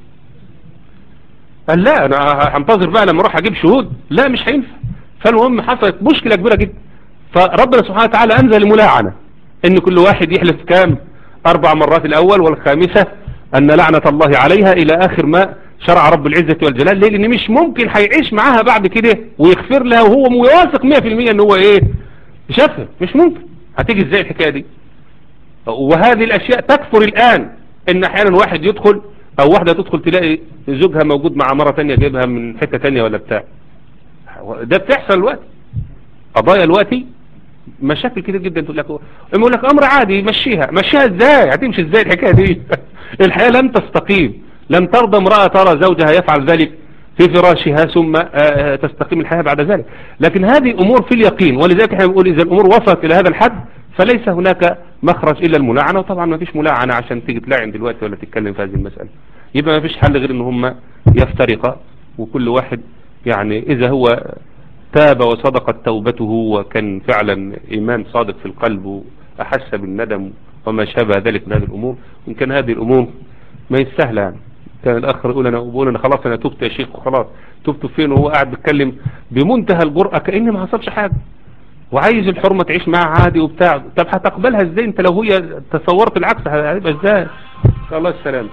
قال لا انا هنتظر بقى لما اروح اجيب شهود لا مش هينفع فالمهم حصلت مشكلة كبيرة جدا فربنا سبحانه وتعالى انزل الملاعنة ان كل واحد يحلف كام اربع مرات الاول والخامسة ان لعنة الله عليها الى اخر ما شرع رب العزة والجلال ليه لان مش ممكن هيعيش معاها بعد كده ويغفر لها وهو مواثق 100% ان هو ايه شافها مش ممكن هتيجي ازاي الحكاية دي وهذه الاشياء تكفر الان ان احيانا واحد يدخل او واحدة تدخل تلاقي زوجها موجود مع مرة تانية جايبها من حتة تانية ولا بتاع ده بتحصل الوقت قضايا الوقتي مشاكل كتير جدا تقول لك يقول لك امر عادي مشيها مشيها ازاي هتمشي ازاي الحكايه دي الحياه لن تستقيم لن ترضى امراه ترى زوجها يفعل ذلك في فراشها ثم آه، آه، تستقيم الحياة بعد ذلك لكن هذه أمور في اليقين ولذلك احنا بنقول إذا الأمور وصلت إلى هذا الحد فليس هناك مخرج إلا الملاعنة وطبعا ما فيش ملاعنة عشان تيجي تلاعن دلوقتي ولا تتكلم في هذه المسألة يبقى ما فيش حل غير ان هم يفترقا وكل واحد يعني إذا هو تاب وصدقت توبته وكان فعلا إيمان صادق في القلب وأحس بالندم وما شابه ذلك من هذه الأمور وإن كان هذه الأمور ما يستهل يعني كان الآخر يقول أنا أقول أنا خلاص أنا تبت يا شيخ وخلاص تبت فين وهو قاعد بيتكلم بمنتهى الجرأة كأن ما حصلش حاجة وعايز الحرمة تعيش معاه عادي وبتاع طب هتقبلها ازاي انت لو هي تصورت العكس هتبقى ازاي الله السلام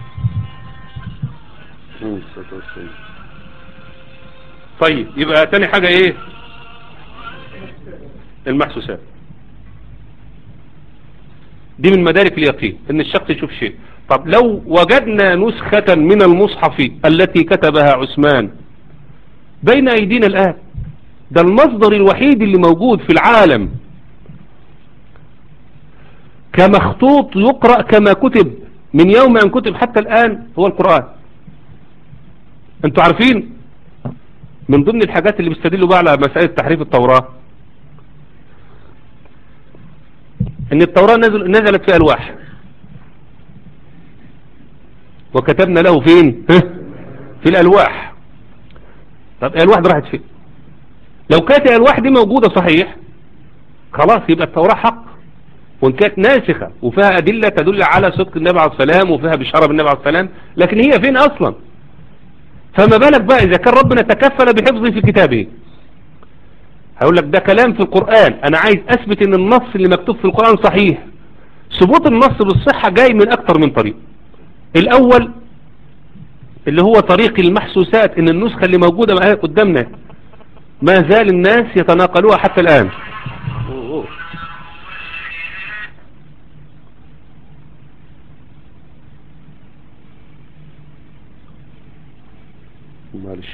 طيب يبقى تاني حاجة ايه المحسوسات دي من مدارك اليقين ان الشخص يشوف شيء طب لو وجدنا نسخة من المصحف التي كتبها عثمان بين ايدينا الان ده المصدر الوحيد اللي موجود في العالم كمخطوط يقرأ كما كتب من يوم أن كتب حتى الآن هو القرآن انتوا عارفين من ضمن الحاجات اللي بيستدلوا بقى على مسألة تحريف التوراة ان التوراة نزل نزلت في ألواح وكتبنا له فين في الألواح طب الألواح دي راحت فين لو كانت الألواح دي موجودة صحيح خلاص يبقى التوراة حق وان كانت ناسخة وفيها أدلة تدل على صدق النبي عليه السلام وفيها بشارة بالنبي عليه السلام لكن هي فين أصلا فما بالك بقى إذا كان ربنا تكفل بحفظه في كتابه هقول لك ده كلام في القرآن أنا عايز أثبت إن النص اللي مكتوب في القرآن صحيح ثبوت النص بالصحة جاي من أكتر من طريق الأول اللي هو طريق المحسوسات إن النسخة اللي موجودة قدامنا ما زال الناس يتناقلوها حتى الآن معلش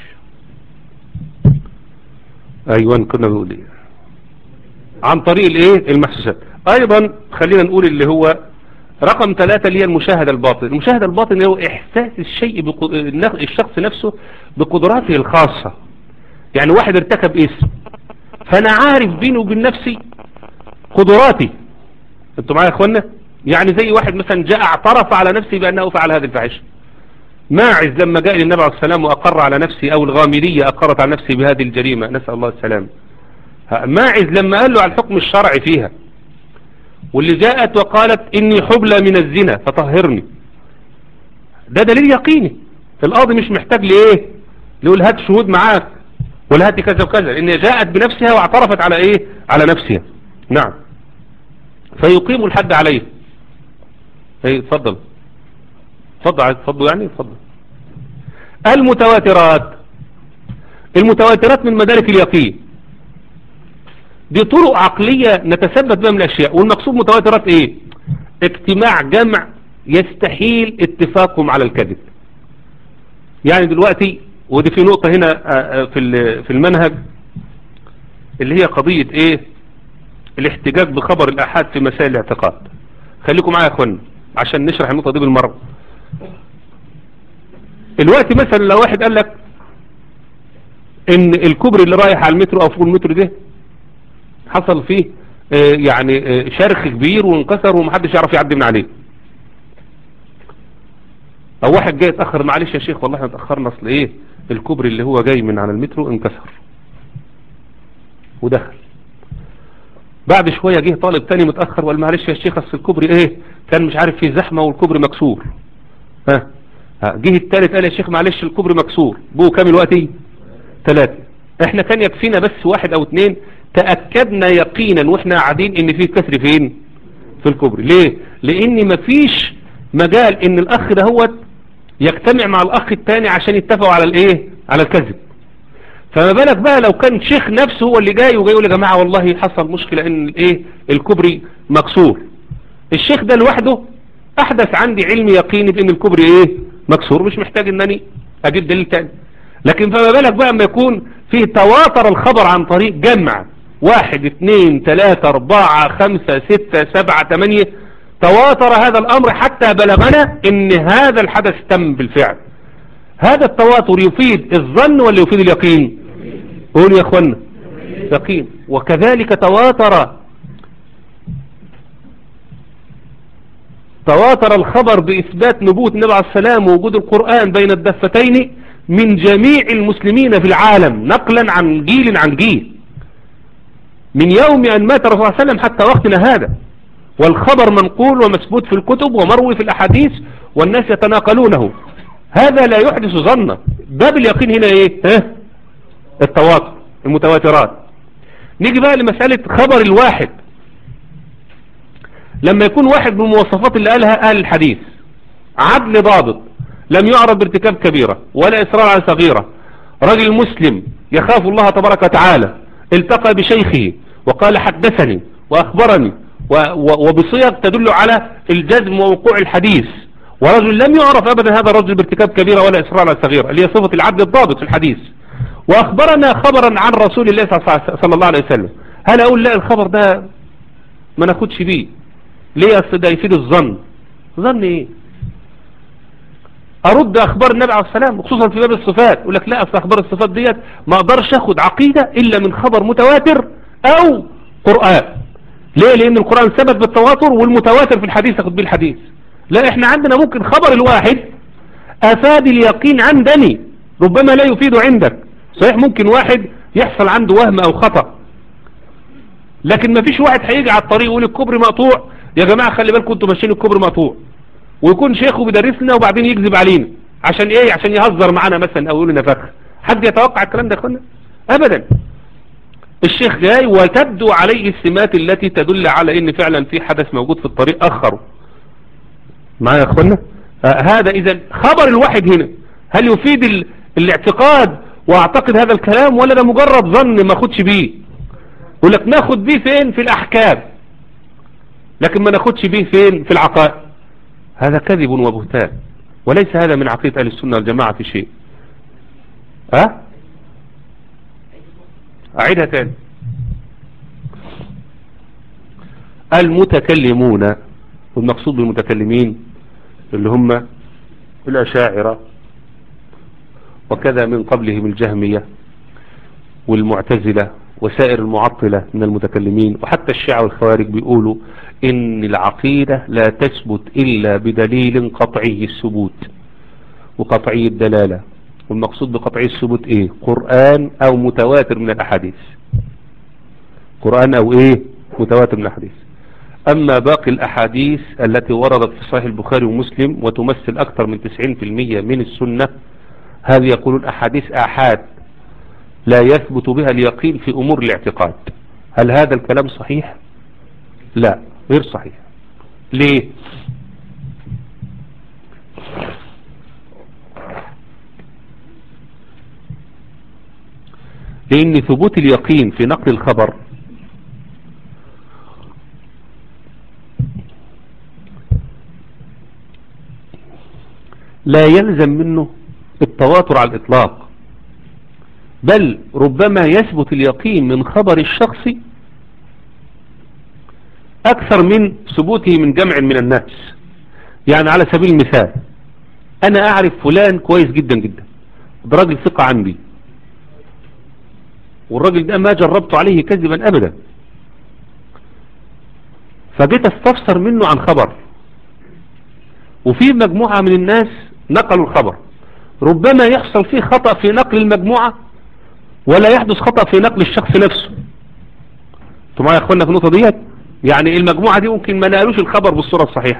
ايوه كنا بنقول ايه عن طريق الايه المحسوسات ايضا خلينا نقول اللي هو رقم ثلاثة اللي هي المشاهدة الباطن المشاهدة الباطن هو احساس الشيء بق... الشخص نفسه بقدراته الخاصة يعني واحد ارتكب اسم فانا عارف بيني وبين نفسي قدراتي انتوا معايا يا اخوانا يعني زي واحد مثلا جاء اعترف على نفسه بانه فعل هذه الفاحشه ماعز لما جاء للنبي عليه السلام وأقر على نفسه أو الغامدية أقرت على نفسه بهذه الجريمة نسأل الله السلام ماعز لما قال له على الحكم الشرعي فيها واللي جاءت وقالت إني حبلى من الزنا فطهرني ده دليل يقيني القاضي مش محتاج لإيه يقول هات شهود معاك ولا هات كذا وكذا إن جاءت بنفسها واعترفت على إيه على نفسها نعم فيقيم الحد عليه ايه اتفضل اتفضل اتفضل يعني اتفضل المتواترات المتواترات من مدارك اليقين دي طرق عقلية نتثبت بها من الأشياء والمقصود متواترات ايه اجتماع جمع يستحيل اتفاقهم على الكذب يعني دلوقتي ودي في نقطة هنا في في المنهج اللي هي قضية ايه الاحتجاج بخبر الأحاد في مسائل الاعتقاد خليكم معايا يا اخوانا عشان نشرح النقطة دي بالمرة الوقت مثلا لو واحد قال لك ان الكوبري اللي رايح على المترو او فوق المترو ده حصل فيه اه يعني اه شرخ كبير وانكسر ومحدش يعرف يعدي من عليه او واحد جاي اتأخر معلش يا شيخ والله احنا اتأخرنا اصل ايه الكوبري اللي هو جاي من على المترو انكسر ودخل بعد شوية جه طالب تاني متأخر وقال معلش يا شيخ اصل الكوبري ايه كان مش عارف فيه زحمة والكوبري مكسور ها جه التالت قال يا شيخ معلش الكوبري مكسور بو كام الوقت ثلاثة احنا كان يكفينا بس واحد او اتنين تأكدنا يقينا واحنا قاعدين ان فيه كسر فين في الكوبري ليه لان مفيش مجال ان الاخ ده هو يجتمع مع الاخ التاني عشان يتفقوا على الايه على الكذب فما بالك بقى لو كان شيخ نفسه هو اللي جاي وجاي يقول يا جماعة والله حصل مشكلة ان الايه الكوبري مكسور الشيخ ده لوحده احدث عندي علم يقيني بان الكوبري ايه مكسور مش محتاج انني اجيب دليل تاني لكن فما بالك بقى اما يكون فيه تواتر الخبر عن طريق جمع واحد اثنين ثلاثة اربعة خمسة ستة سبعة ثمانية تواتر هذا الامر حتى بلغنا ان هذا الحدث تم بالفعل هذا التواتر يفيد الظن ولا يفيد اليقين قولوا يا اخوانا يقين وكذلك تواتر تواتر الخبر بإثبات نبوة النبي عليه السلام ووجود القرآن بين الدفتين من جميع المسلمين في العالم نقلا عن جيل عن جيل من يوم أن مات الرسول صلى الله عليه وسلم حتى وقتنا هذا والخبر منقول ومثبوت في الكتب ومروي في الأحاديث والناس يتناقلونه هذا لا يحدث ظنا باب اليقين هنا ايه ها التواتر المتواترات نيجي بقى لمسألة خبر الواحد لما يكون واحد من المواصفات اللي قالها أهل الحديث عدل ضابط لم يعرض بارتكاب كبيرة ولا إصرار على صغيرة رجل مسلم يخاف الله تبارك وتعالى التقى بشيخه وقال حدثني وأخبرني وبصيغ تدل على الجزم ووقوع الحديث ورجل لم يعرف أبدا هذا الرجل بارتكاب كبيرة ولا إصرار على صغيرة اللي هي صفة العدل الضابط في الحديث وأخبرنا خبرا عن رسول الله صلى الله عليه وسلم هل أقول لا الخبر ده ما ناخدش بيه ليه أصل ده يفيد الظن ظن إيه أرد أخبار النبي عليه السلام خصوصا في باب الصفات يقول لك لا أصل أخبار الصفات ديت ما أقدرش أخد عقيدة إلا من خبر متواتر أو قرآن ليه لأن القرآن ثبت بالتواتر والمتواتر في الحديث أخد بيه الحديث لا إحنا عندنا ممكن خبر الواحد أفاد اليقين عندني ربما لا يفيد عندك صحيح ممكن واحد يحصل عنده وهم أو خطأ لكن ما فيش واحد هيجي على الطريق يقول الكوبري مقطوع يا جماعة خلي بالكم انتوا ماشيين الكوبري مقطوع ويكون شيخه بيدرسنا وبعدين يكذب علينا عشان ايه عشان يهزر معانا مثلا او يقول لنا فخ حد يتوقع الكلام ده يا اخوانا ابدا الشيخ جاي وتبدو عليه السمات التي تدل على ان فعلا في حدث موجود في الطريق اخره معايا يا اخوانا آه هذا اذا خبر الواحد هنا هل يفيد ال... الاعتقاد واعتقد هذا الكلام ولا ده مجرد ظن ما اخدش بيه يقول لك ناخد بيه فين في الاحكام لكن ما ناخدش بيه فين في العقائد هذا كذب وبهتان وليس هذا من عقيدة أهل السنة والجماعة في شيء ها أعيدها تاني المتكلمون والمقصود بالمتكلمين اللي هم الأشاعرة وكذا من قبلهم الجهمية والمعتزلة وسائر المعطلة من المتكلمين وحتى الشيعة والخوارج بيقولوا إن العقيدة لا تثبت إلا بدليل قطعي الثبوت وقطعي الدلالة والمقصود بقطعي الثبوت إيه قرآن أو متواتر من الأحاديث قرآن أو إيه متواتر من الأحاديث أما باقي الأحاديث التي وردت في صحيح البخاري ومسلم وتمثل أكثر من 90% من السنة هذه يقولون أحاديث آحاد لا يثبت بها اليقين في أمور الاعتقاد هل هذا الكلام صحيح لا غير صحيح ليه لأن ثبوت اليقين في نقل الخبر لا يلزم منه التواتر على الإطلاق بل ربما يثبت اليقين من خبر الشخص أكثر من ثبوته من جمع من الناس يعني على سبيل المثال أنا أعرف فلان كويس جدا جدا ده راجل ثقة عندي والراجل ده ما جربت عليه كذبا أبدا فجيت استفسر منه عن خبر وفي مجموعة من الناس نقلوا الخبر ربما يحصل فيه خطأ في نقل المجموعة ولا يحدث خطأ في نقل الشخص نفسه انتوا معايا يا اخوانا في النقطة ديت يعني المجموعة دي ممكن ما نقلوش الخبر بالصورة الصحيحة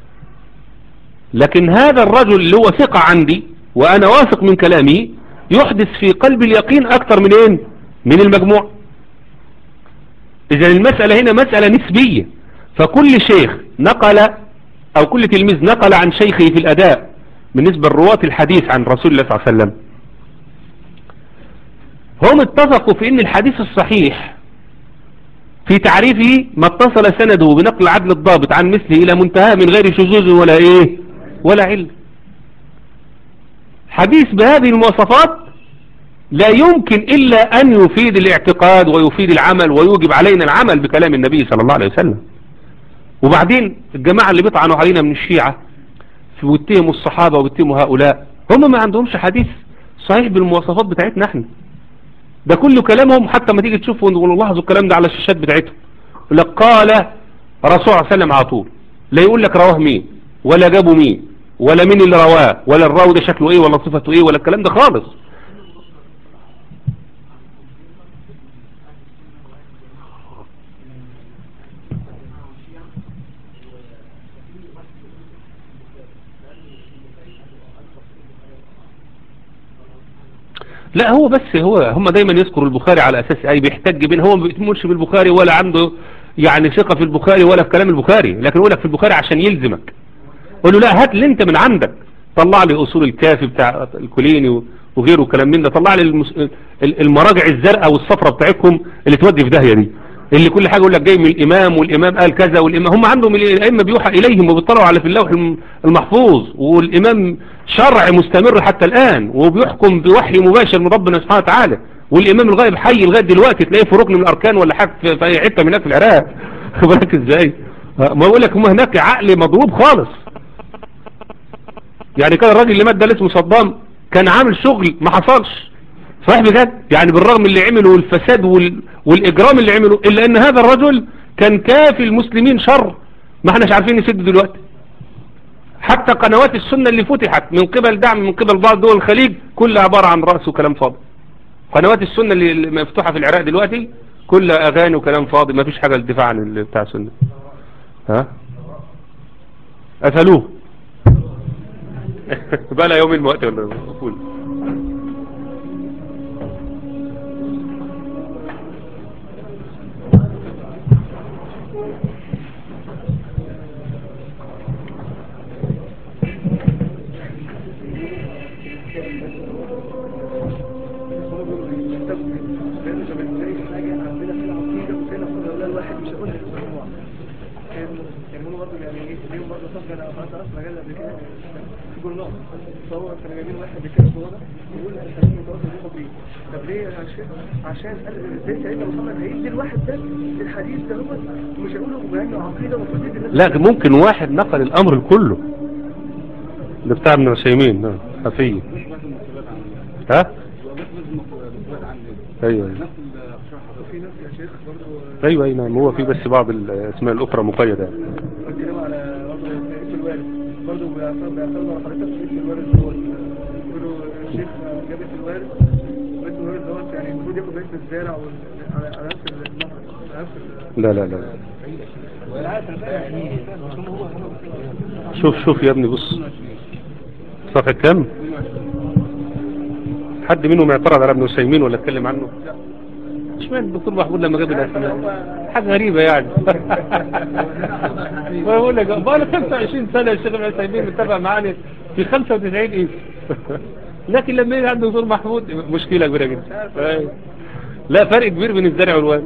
لكن هذا الرجل اللي هو ثقة عندي وانا واثق من كلامي يحدث في قلب اليقين اكثر من ايه من المجموع اذا المسألة هنا مسألة نسبية فكل شيخ نقل او كل تلميذ نقل عن شيخه في الاداء بالنسبة لرواة الحديث عن رسول الله صلى الله عليه وسلم هم اتفقوا في ان الحديث الصحيح في تعريفه ما اتصل سنده بنقل عدل الضابط عن مثله الى منتهى من غير شذوذ ولا ايه ولا علم حديث بهذه المواصفات لا يمكن الا ان يفيد الاعتقاد ويفيد العمل ويوجب علينا العمل بكلام النبي صلى الله عليه وسلم وبعدين الجماعة اللي بيطعنوا علينا من الشيعة ويتهموا الصحابة ويتهموا هؤلاء هم ما عندهمش حديث صحيح بالمواصفات بتاعتنا احنا ده كل كلامهم حتى ما تيجي تشوفوا ونلاحظوا الكلام ده على الشاشات بتاعتهم يقول لك قال رسول الله وسلم على طول لا يقول لك رواه مين ولا جابوا مين ولا مين اللي رواه ولا الراوي ده شكله ايه ولا صفته ايه ولا الكلام ده خالص لا هو بس هو هم دايما يذكروا البخاري على اساس اي بيحتج بين هو ما بيتمنش بالبخاري ولا عنده يعني ثقة في البخاري ولا في كلام البخاري لكن يقول لك في البخاري عشان يلزمك قول له لا هات اللي انت من عندك طلع لي اصول الكافي بتاع الكوليني وغيره كلام من ده طلع لي المس... المراجع الزرقاء والصفرة بتاعتكم اللي تودي في داهية دي اللي كل حاجة يقول لك جاي من الامام والامام قال كذا والامام هم عندهم الائمه بيوحى اليهم وبيطلعوا على في اللوح المحفوظ والامام شرع مستمر حتى الان وبيحكم بوحي مباشر من ربنا سبحانه وتعالى والامام الغائب حي لغايه دلوقتي تلاقيه في ركن من الاركان ولا حاجه في اي حته من هناك في العراق بالك ازاي ما بقول لك هم هناك عقل مضروب خالص يعني كان الراجل اللي مات ده اسمه صدام كان عامل شغل ما حصلش صحيح بجد يعني بالرغم اللي عمله والفساد وال... والإجرام اللي عمله إلا أن هذا الرجل كان كافي المسلمين شر ما احناش عارفين نسد دلوقتي حتى قنوات السنة اللي فتحت من قبل دعم من قبل بعض دول الخليج كلها عبارة عن رأس وكلام فاضي قنوات السنة اللي مفتوحة في العراق دلوقتي كلها أغاني وكلام فاضي ما فيش حاجة للدفاع عن بتاع السنة ها قتلوه بقى لا يوم الوقت ولا قول
فهو كانوا جايبين واحد بيتكلم هو ده يقول الحديث متواتر دي خطير طب ليه عشان عشان ازاي سيدنا محمد هيدي الواحد ده الحديث ده هو مش هيقوله بانه عقيده وفضيله الناس
لا ممكن واحد نقل الامر كله ده بتاع ابن عثيمين حفيه ها ايوه ايوه
في ناس يا شيخ برضه
ايوه اي نعم هو في بس بعض الاسماء الاخرى مقيده
بيتكلم على برضه اسم الوارد برضه بيعتمد على حضرتك في اسم الوارد دوت بيقولوا الشيخ جاب اسم الوارد واسم الوارد دوت يعني المفروض ياخد باسم الزارع وال- على على نفس النهر على نفس ال-
لا لا لا شوف شوف يا ابني بص صفحة كام حد منهم اعترض على ابن عثيمين ولا اتكلم عنه اشمعنى الدكتور محمود لما جاب الاسماء حاجة غريبة يعني بقول لك بقى له 25 سنة الشيخ ابن عثيمين متابع معانا في 95 اسم لكن لما يجي عند الدكتور محمود مشكلة كبيرة جدا أيوة. لا فرق كبير بين الزرع والواد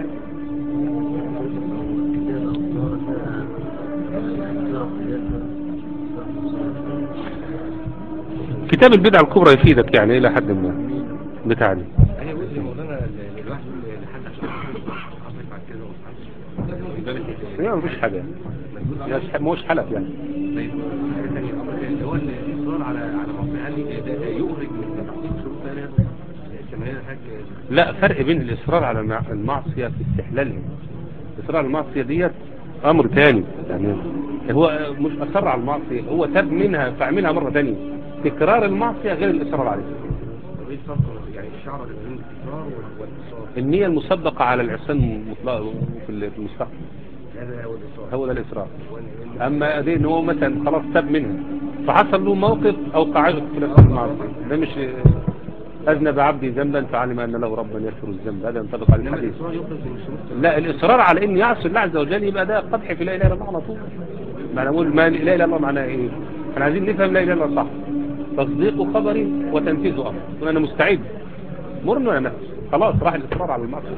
كتاب البدع الكبرى يفيدك يعني الى حد ما بتاعني
هي وجه مولانا الواحد لحد عشان حصل بعد كده وصحابه
لا مفيش حاجة يعني مش حلف يعني
طيب حاجه ثانيه امر اللي هو الاصرار على على معصيه هل ده يخرج من تحقيق شروط ثانيه كمان حاجه
لا فرق بين الإصرار على المع- المعصية في استحلالها الإصرار على المعصية ديت أمر تاني يعني هو مش أصر على المعصية هو تاب منها فعملها مرة تانية تكرار المعصية غير الإصرار عليها
طب ايه الفرق يعني الشعر بين الاصرار والاصرار
النية المسبقة على العصيان مطلقة في ال- في المستقبل
هذا هو الاصرار
هو ده الإصرار أما دي إن هو مثلا خلاص تاب منها فحصل له موقف أو قاعدة في نفس المعصية ده مش أذنب عبدي ذنبا فعلم أن له ربا يغفر الذنب هذا ينطبق على
انما
الحديث
الاصرار يخرج من الشروط
لا الإصرار على إن يعصي الله عز وجل يبقى ده قدح في لا إله إلا الله على طول معنى نقول ما لا إله إلا الله معناها إيه احنا عايزين نفهم لا إله إلا الله صح تصديق خبري وتنفيذ أمر يقول أنا مستعد مرن ولا نفس خلاص راح الإصرار على المعصية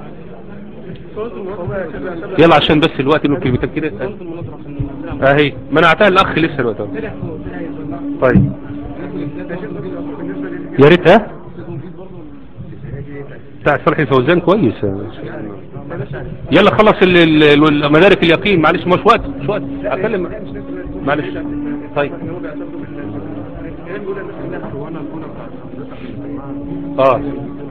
يلا عشان بس الوقت له كلمتين كده اهي منعتها الاخ لسه الوقت أهو. طيب يا ريت ها بتاع صالح الفوزان كويس يلا خلص ال- ال- ال- مدارك اليقين معلش مش وقت مش وقت اتكلم معلش طيب
كان بيقول ان احنا
وانا الاولى بتاعت حضرتك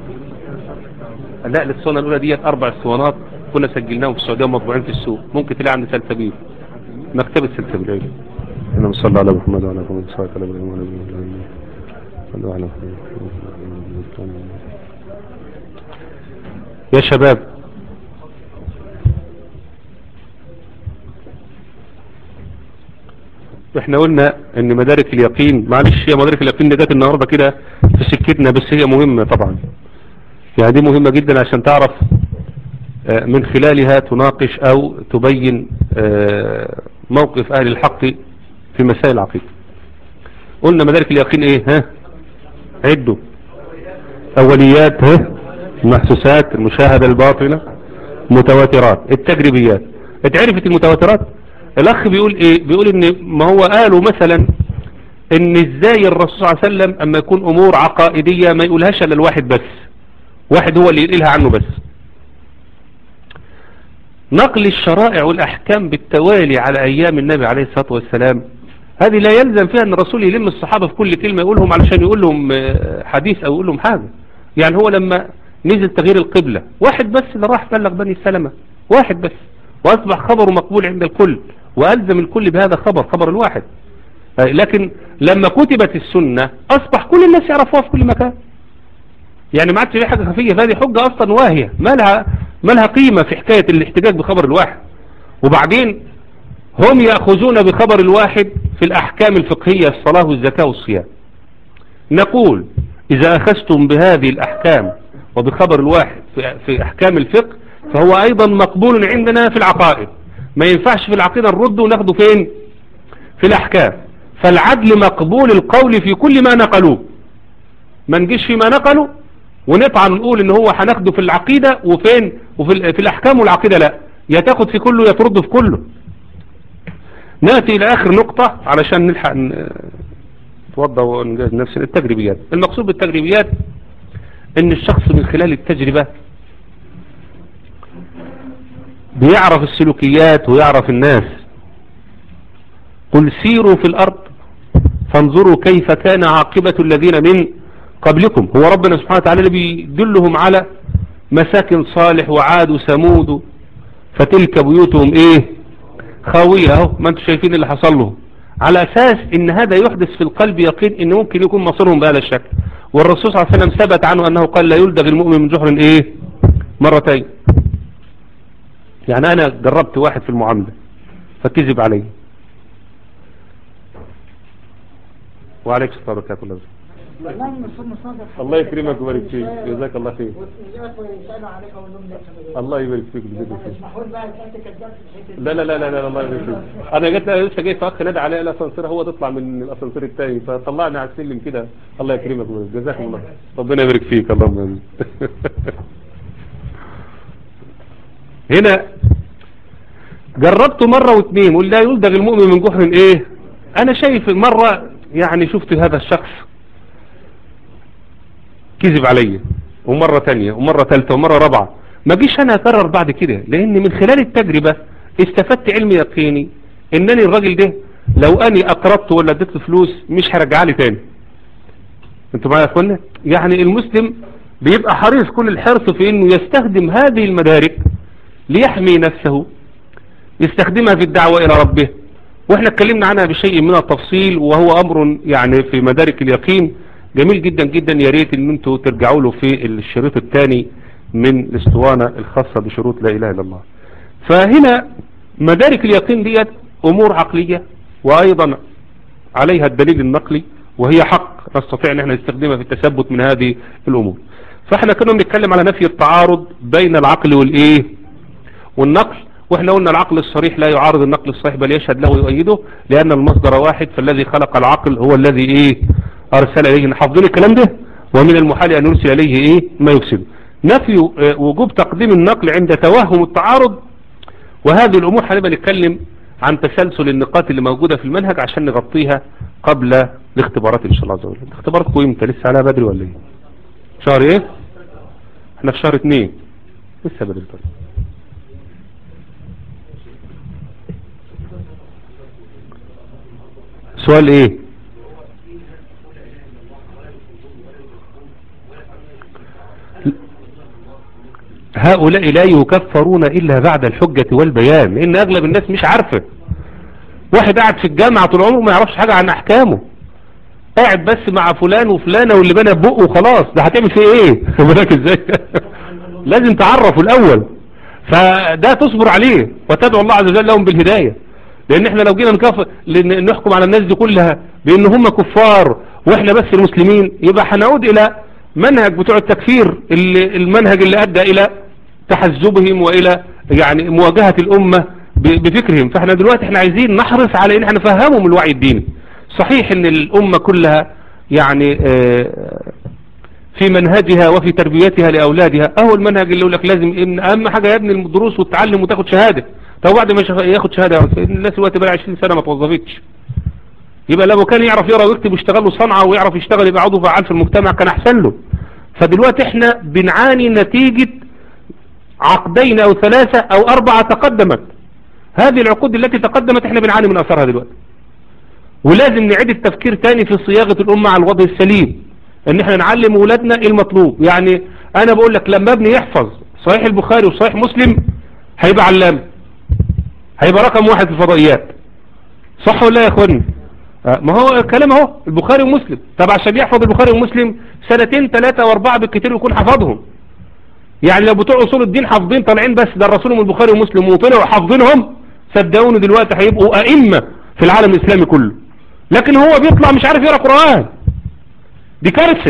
اه لا الاسطوانه الاولى ديت اربع اسطوانات كنا سجلناهم في السعوديه ومطبوعين في السوق ممكن تلاقي عند سلسبيل مكتبه سلسبيل ايوه اللهم صل على محمد وعلى محمد صلى الله عليه وسلم صلوا على محمد يا شباب احنا قلنا ان مدارك اليقين معلش هي مدارك اليقين دي جت النهارده كده في سكتنا بس هي مهمه طبعا يعني دي مهمه جدا عشان تعرف آه، من خلالها تناقش او تبين آه، موقف اهل الحق في مسائل العقيده قلنا مدارك اليقين ايه ها عدوا اوليات ها المحسوسات المشاهدة الباطنة متواترات التجريبيات اتعرفت المتواترات الاخ بيقول ايه بيقول ان ما هو قالوا مثلا ان ازاي الرسول صلى الله عليه وسلم اما يكون امور عقائدية ما يقولهاش الا الواحد بس واحد هو اللي يقولها عنه بس نقل الشرائع والاحكام بالتوالي على ايام النبي عليه الصلاة والسلام هذه لا يلزم فيها ان الرسول يلم الصحابة في كل كلمة يقولهم علشان يقول لهم آه، حديث او يقول لهم حاجة يعني هو لما نزل تغيير القبلة واحد بس اللي راح بلغ بني سلمة واحد بس واصبح خبره مقبول عند الكل والزم الكل بهذا خبر خبر الواحد آه، لكن لما كتبت السنة اصبح كل الناس يعرفوها في كل مكان يعني ما عادش في حاجة خفية فهذه حجة اصلا واهية ما لها ما لها قيمة في حكاية الاحتجاج بخبر الواحد وبعدين هم يأخذون بخبر الواحد في الأحكام الفقهية الصلاة والزكاة والصيام نقول إذا أخذتم بهذه الأحكام وبخبر الواحد في- في أحكام الفقه فهو أيضا مقبول عندنا في العقائد ما ينفعش في العقيدة نرده وناخده فين في الأحكام فالعدل مقبول القول في كل ما نقلوه ما نجيش فيما نقلوا ونطعن نقول ان هو هناخده في العقيدة وفين وفي ال- في الأحكام والعقيدة لا يا تاخد في كله يا ترد في كله نأتي إلى آخر نقطة علشان نلحق ن- نتوضى ونجهز نفسنا التجريبيات المقصود بالتجريبيات ان الشخص من خلال التجربة بيعرف السلوكيات ويعرف الناس قل سيروا في الأرض فانظروا كيف كان عاقبة الذين من قبلكم هو ربنا سبحانه وتعالى اللي بيدلهم على مساكن صالح وعاد وثمود فتلك بيوتهم ايه خاوية اهو ما انتم شايفين اللي حصل لهم على اساس ان هذا يحدث في القلب يقين ان ممكن يكون مصيرهم بهذا الشكل والرسول صلى الله عليه وسلم ثبت عنه انه قال لا يلدغ المؤمن من جحر ايه مرتين يعني انا جربت واحد في المعاملة فكذب علي وعليك السلام وبركاته الله
والله من ثم صادق
الله يكرمك ويبارك فيك جزاك الله خير
وإياك ويسألوا عليك وأقول لهم ليس
الله يبارك فيك جزاك الله خير
اسمحوا لي بقى أنت كذاب في الحتة دي.
لا لا لا لا لا الله يبارك فيك انا جيت لسه جاي في اخ نادى عليا الاسانسير هو تطلع من الاسانسير الثاني فطلعني على السلم كده الله يكرمك ويبارك جزاكم الله ربنا يبارك فيك اللهم امين هنا جربته مرة واثنين وقل لا يلدغ المؤمن من جحر ايه انا شايف مرة يعني شفت هذا الشخص كذب عليا ومرة تانية ومرة ثالثة ومرة رابعة ما جيش انا اكرر بعد كده لان من خلال التجربة استفدت علم يقيني انني الراجل ده لو اني اقرضته ولا اديته فلوس مش هرجع لي تاني انتوا معايا يا اخوانا يعني المسلم بيبقى حريص كل الحرص في انه يستخدم هذه المدارك ليحمي نفسه يستخدمها في الدعوة الى ربه واحنا اتكلمنا عنها بشيء من التفصيل وهو امر يعني في مدارك اليقين جميل جدا جدا يا ريت ان انتوا ترجعوا له في الشريط الثاني من الاسطوانة الخاصة بشروط لا اله الا الله فهنا مدارك اليقين ديت امور عقلية وايضا عليها الدليل النقلي وهي حق نستطيع ان احنا نستخدمها في التثبت من هذه الامور فاحنا كنا بنتكلم على نفي التعارض بين العقل والايه والنقل واحنا قلنا العقل الصريح لا يعارض النقل الصحيح بل يشهد له ويؤيده لان المصدر واحد فالذي خلق العقل هو الذي ايه ارسل اليه حافظين الكلام ده ومن المحال ان يرسل اليه ايه ما يفسده نفي آه، وجوب تقديم النقل عند توهم التعارض وهذه الامور هنبقى نتكلم عن تسلسل النقاط اللي موجودة في المنهج عشان نغطيها قبل الاختبارات ان شاء الله عز وجل اختباراتكم امتى لسه عليها بدري ولا ايه شهر ايه احنا في شهر اتنين لسه بدري طيب سؤال ايه هؤلاء لا يكفرون إلا بعد الحجة والبيان لأن أغلب الناس مش عارفة واحد قاعد في الجامعة طول عمره ما يعرفش حاجة عن أحكامه قاعد بس مع فلان وفلانة واللي بنى بقه وخلاص ده هتعمل فيه ايه بالك ازاي لازم تعرفه الأول فده تصبر عليه وتدعو الله عز وجل لهم بالهداية لأن احنا لو جينا نكف... لن- نحكم على الناس دي كلها بأن هم كفار واحنا بس المسلمين يبقى هنعود إلى منهج بتوع التكفير اللي المنهج اللي أدى إلى تحزبهم وإلى يعني مواجهة الأمة ب- بفكرهم فاحنا دلوقتي احنا عايزين نحرص على ان احنا نفهمهم الوعي الديني صحيح ان الأمة كلها يعني آه، في منهجها وفي تربيتها لأولادها أهو المنهج اللي يقول لك لازم إن أهم حاجة يا ابني الدروس والتعلم وتاخد شهادة طب بعد ما يشغ- ياخد شهادة يا أستاذ، الناس دلوقتي بقى 20 سنة ما توظفتش يبقى لو كان يعرف يقرا ويكتب ويشتغل له صنعة ويعرف يشتغل يبقى عضو فعال في المجتمع كان أحسن له فدلوقتي احنا بنعاني نتيجة عقدين أو ثلاثة أو أربعة تقدمت هذه العقود التي تقدمت احنا بنعاني من أثرها دلوقتي ولازم نعيد التفكير تاني في صياغة الأمة على الوضع السليم ان احنا نعلم ولادنا إيه المطلوب يعني انا بقول لك لما ابني يحفظ صحيح البخاري وصحيح مسلم هيبقى علام هيبقى رقم واحد في الفضائيات صح ولا لا يا اخواني آه، ما هو الكلام اهو البخاري ومسلم طب عشان يحفظ البخاري ومسلم سنتين ثلاثة واربعة بالكتير يكون حفظهم يعني لو بتوع اصول الدين حافظين طالعين بس درسونهم البخاري ومسلم وطلعوا حافظينهم صدقوني دلوقتي هيبقوا ائمة في العالم الاسلامي كله لكن هو بيطلع مش عارف يقرا قرآن دي كارثة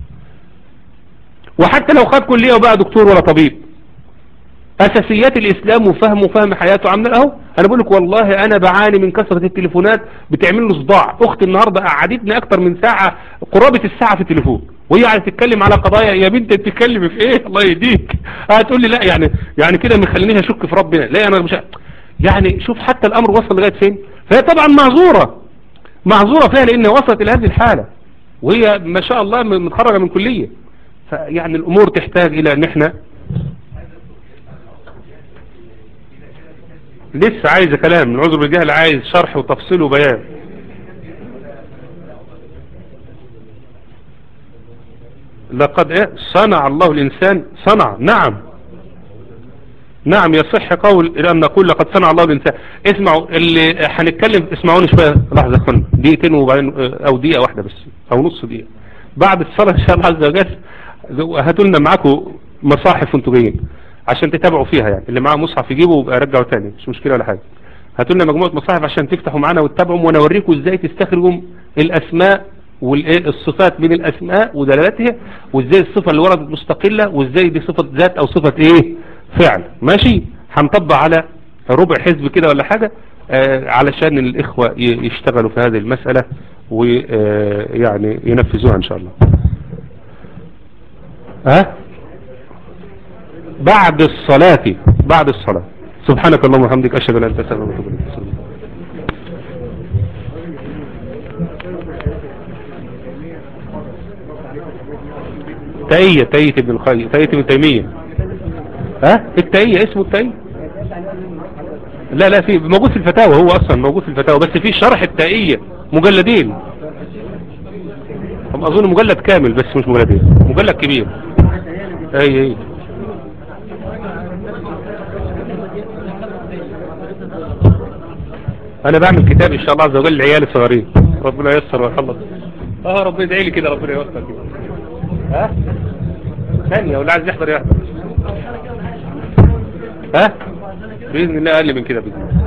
وحتى لو خد كلية وبقى دكتور ولا طبيب اساسيات الاسلام وفهم وفهم حياته عامله اهو انا بقول لك والله انا بعاني من كثرة التليفونات بتعمل له صداع اختي النهاردة قعدتني اكتر من ساعة قرابة الساعة في التليفون وهي عايزه تتكلم على قضايا يا بنت انت بتتكلم في ايه الله يهديك هتقول لي لا يعني يعني كده مخلينيش اشك في ربنا لا انا مش يعني شوف حتى الامر وصل لغايه فين فهي طبعا معذوره معذوره فيها لان وصلت الى هذه الحاله وهي ما شاء الله متخرجه من كليه فيعني الامور تحتاج الى ان احنا لسه عايزه كلام من عذر بالجهل عايز شرح وتفصيل وبيان لقد ايه صنع الله الانسان صنع نعم نعم يصح قول الى ان نقول لقد صنع الله الانسان اسمعوا اللي هنتكلم اسمعوني شويه لحظه يا اخوانا دقيقتين وبعدين او دقيقه واحده بس او نص دقيقه بعد الصلاه ان شاء الله عز وجل هاتوا لنا معاكم مصاحف وانتوا جايين عشان تتابعوا فيها يعني اللي معاه مصحف يجيبه ويبقى رجعه تاني مش مشكله ولا حاجه هاتوا لنا مجموعه مصاحف عشان تفتحوا معانا وتتابعوا وانا اوريكم ازاي تستخرجوا الاسماء والايه الصفات من الاسماء ودلالاتها وازاي الصفه اللي وردت مستقله وازاي دي صفه ذات او صفه ايه فعل ماشي هنطبق على ربع حزب كده ولا حاجه آه علشان الاخوه ي- يشتغلوا في هذه المساله ويعني ينفذوها ان شاء الله ها بعد الصلاة بعد الصلاة سبحانك اللهم وبحمدك أشهد أن لا إله إلا أنت أستغفرك وأتوب إليك تأية تأية ابن الخير تأية ابن تيمية ها التأية اسمه التأية لا لا في موجود في الفتاوى هو أصلا موجود في الفتاوى بس في شرح التأية مجلدين هم أظن مجلد كامل بس مش مجلدين مجلد كبير اي اي انا بعمل كتاب ان شاء الله عز وجل للعيال الصغيرين ربنا ييسر ويخلص اه ربنا يدعي لي كده ربنا يوفقك كده ها ثانية واللي عايز يحضر يحضر ها باذن الله اقل من كده باذن الله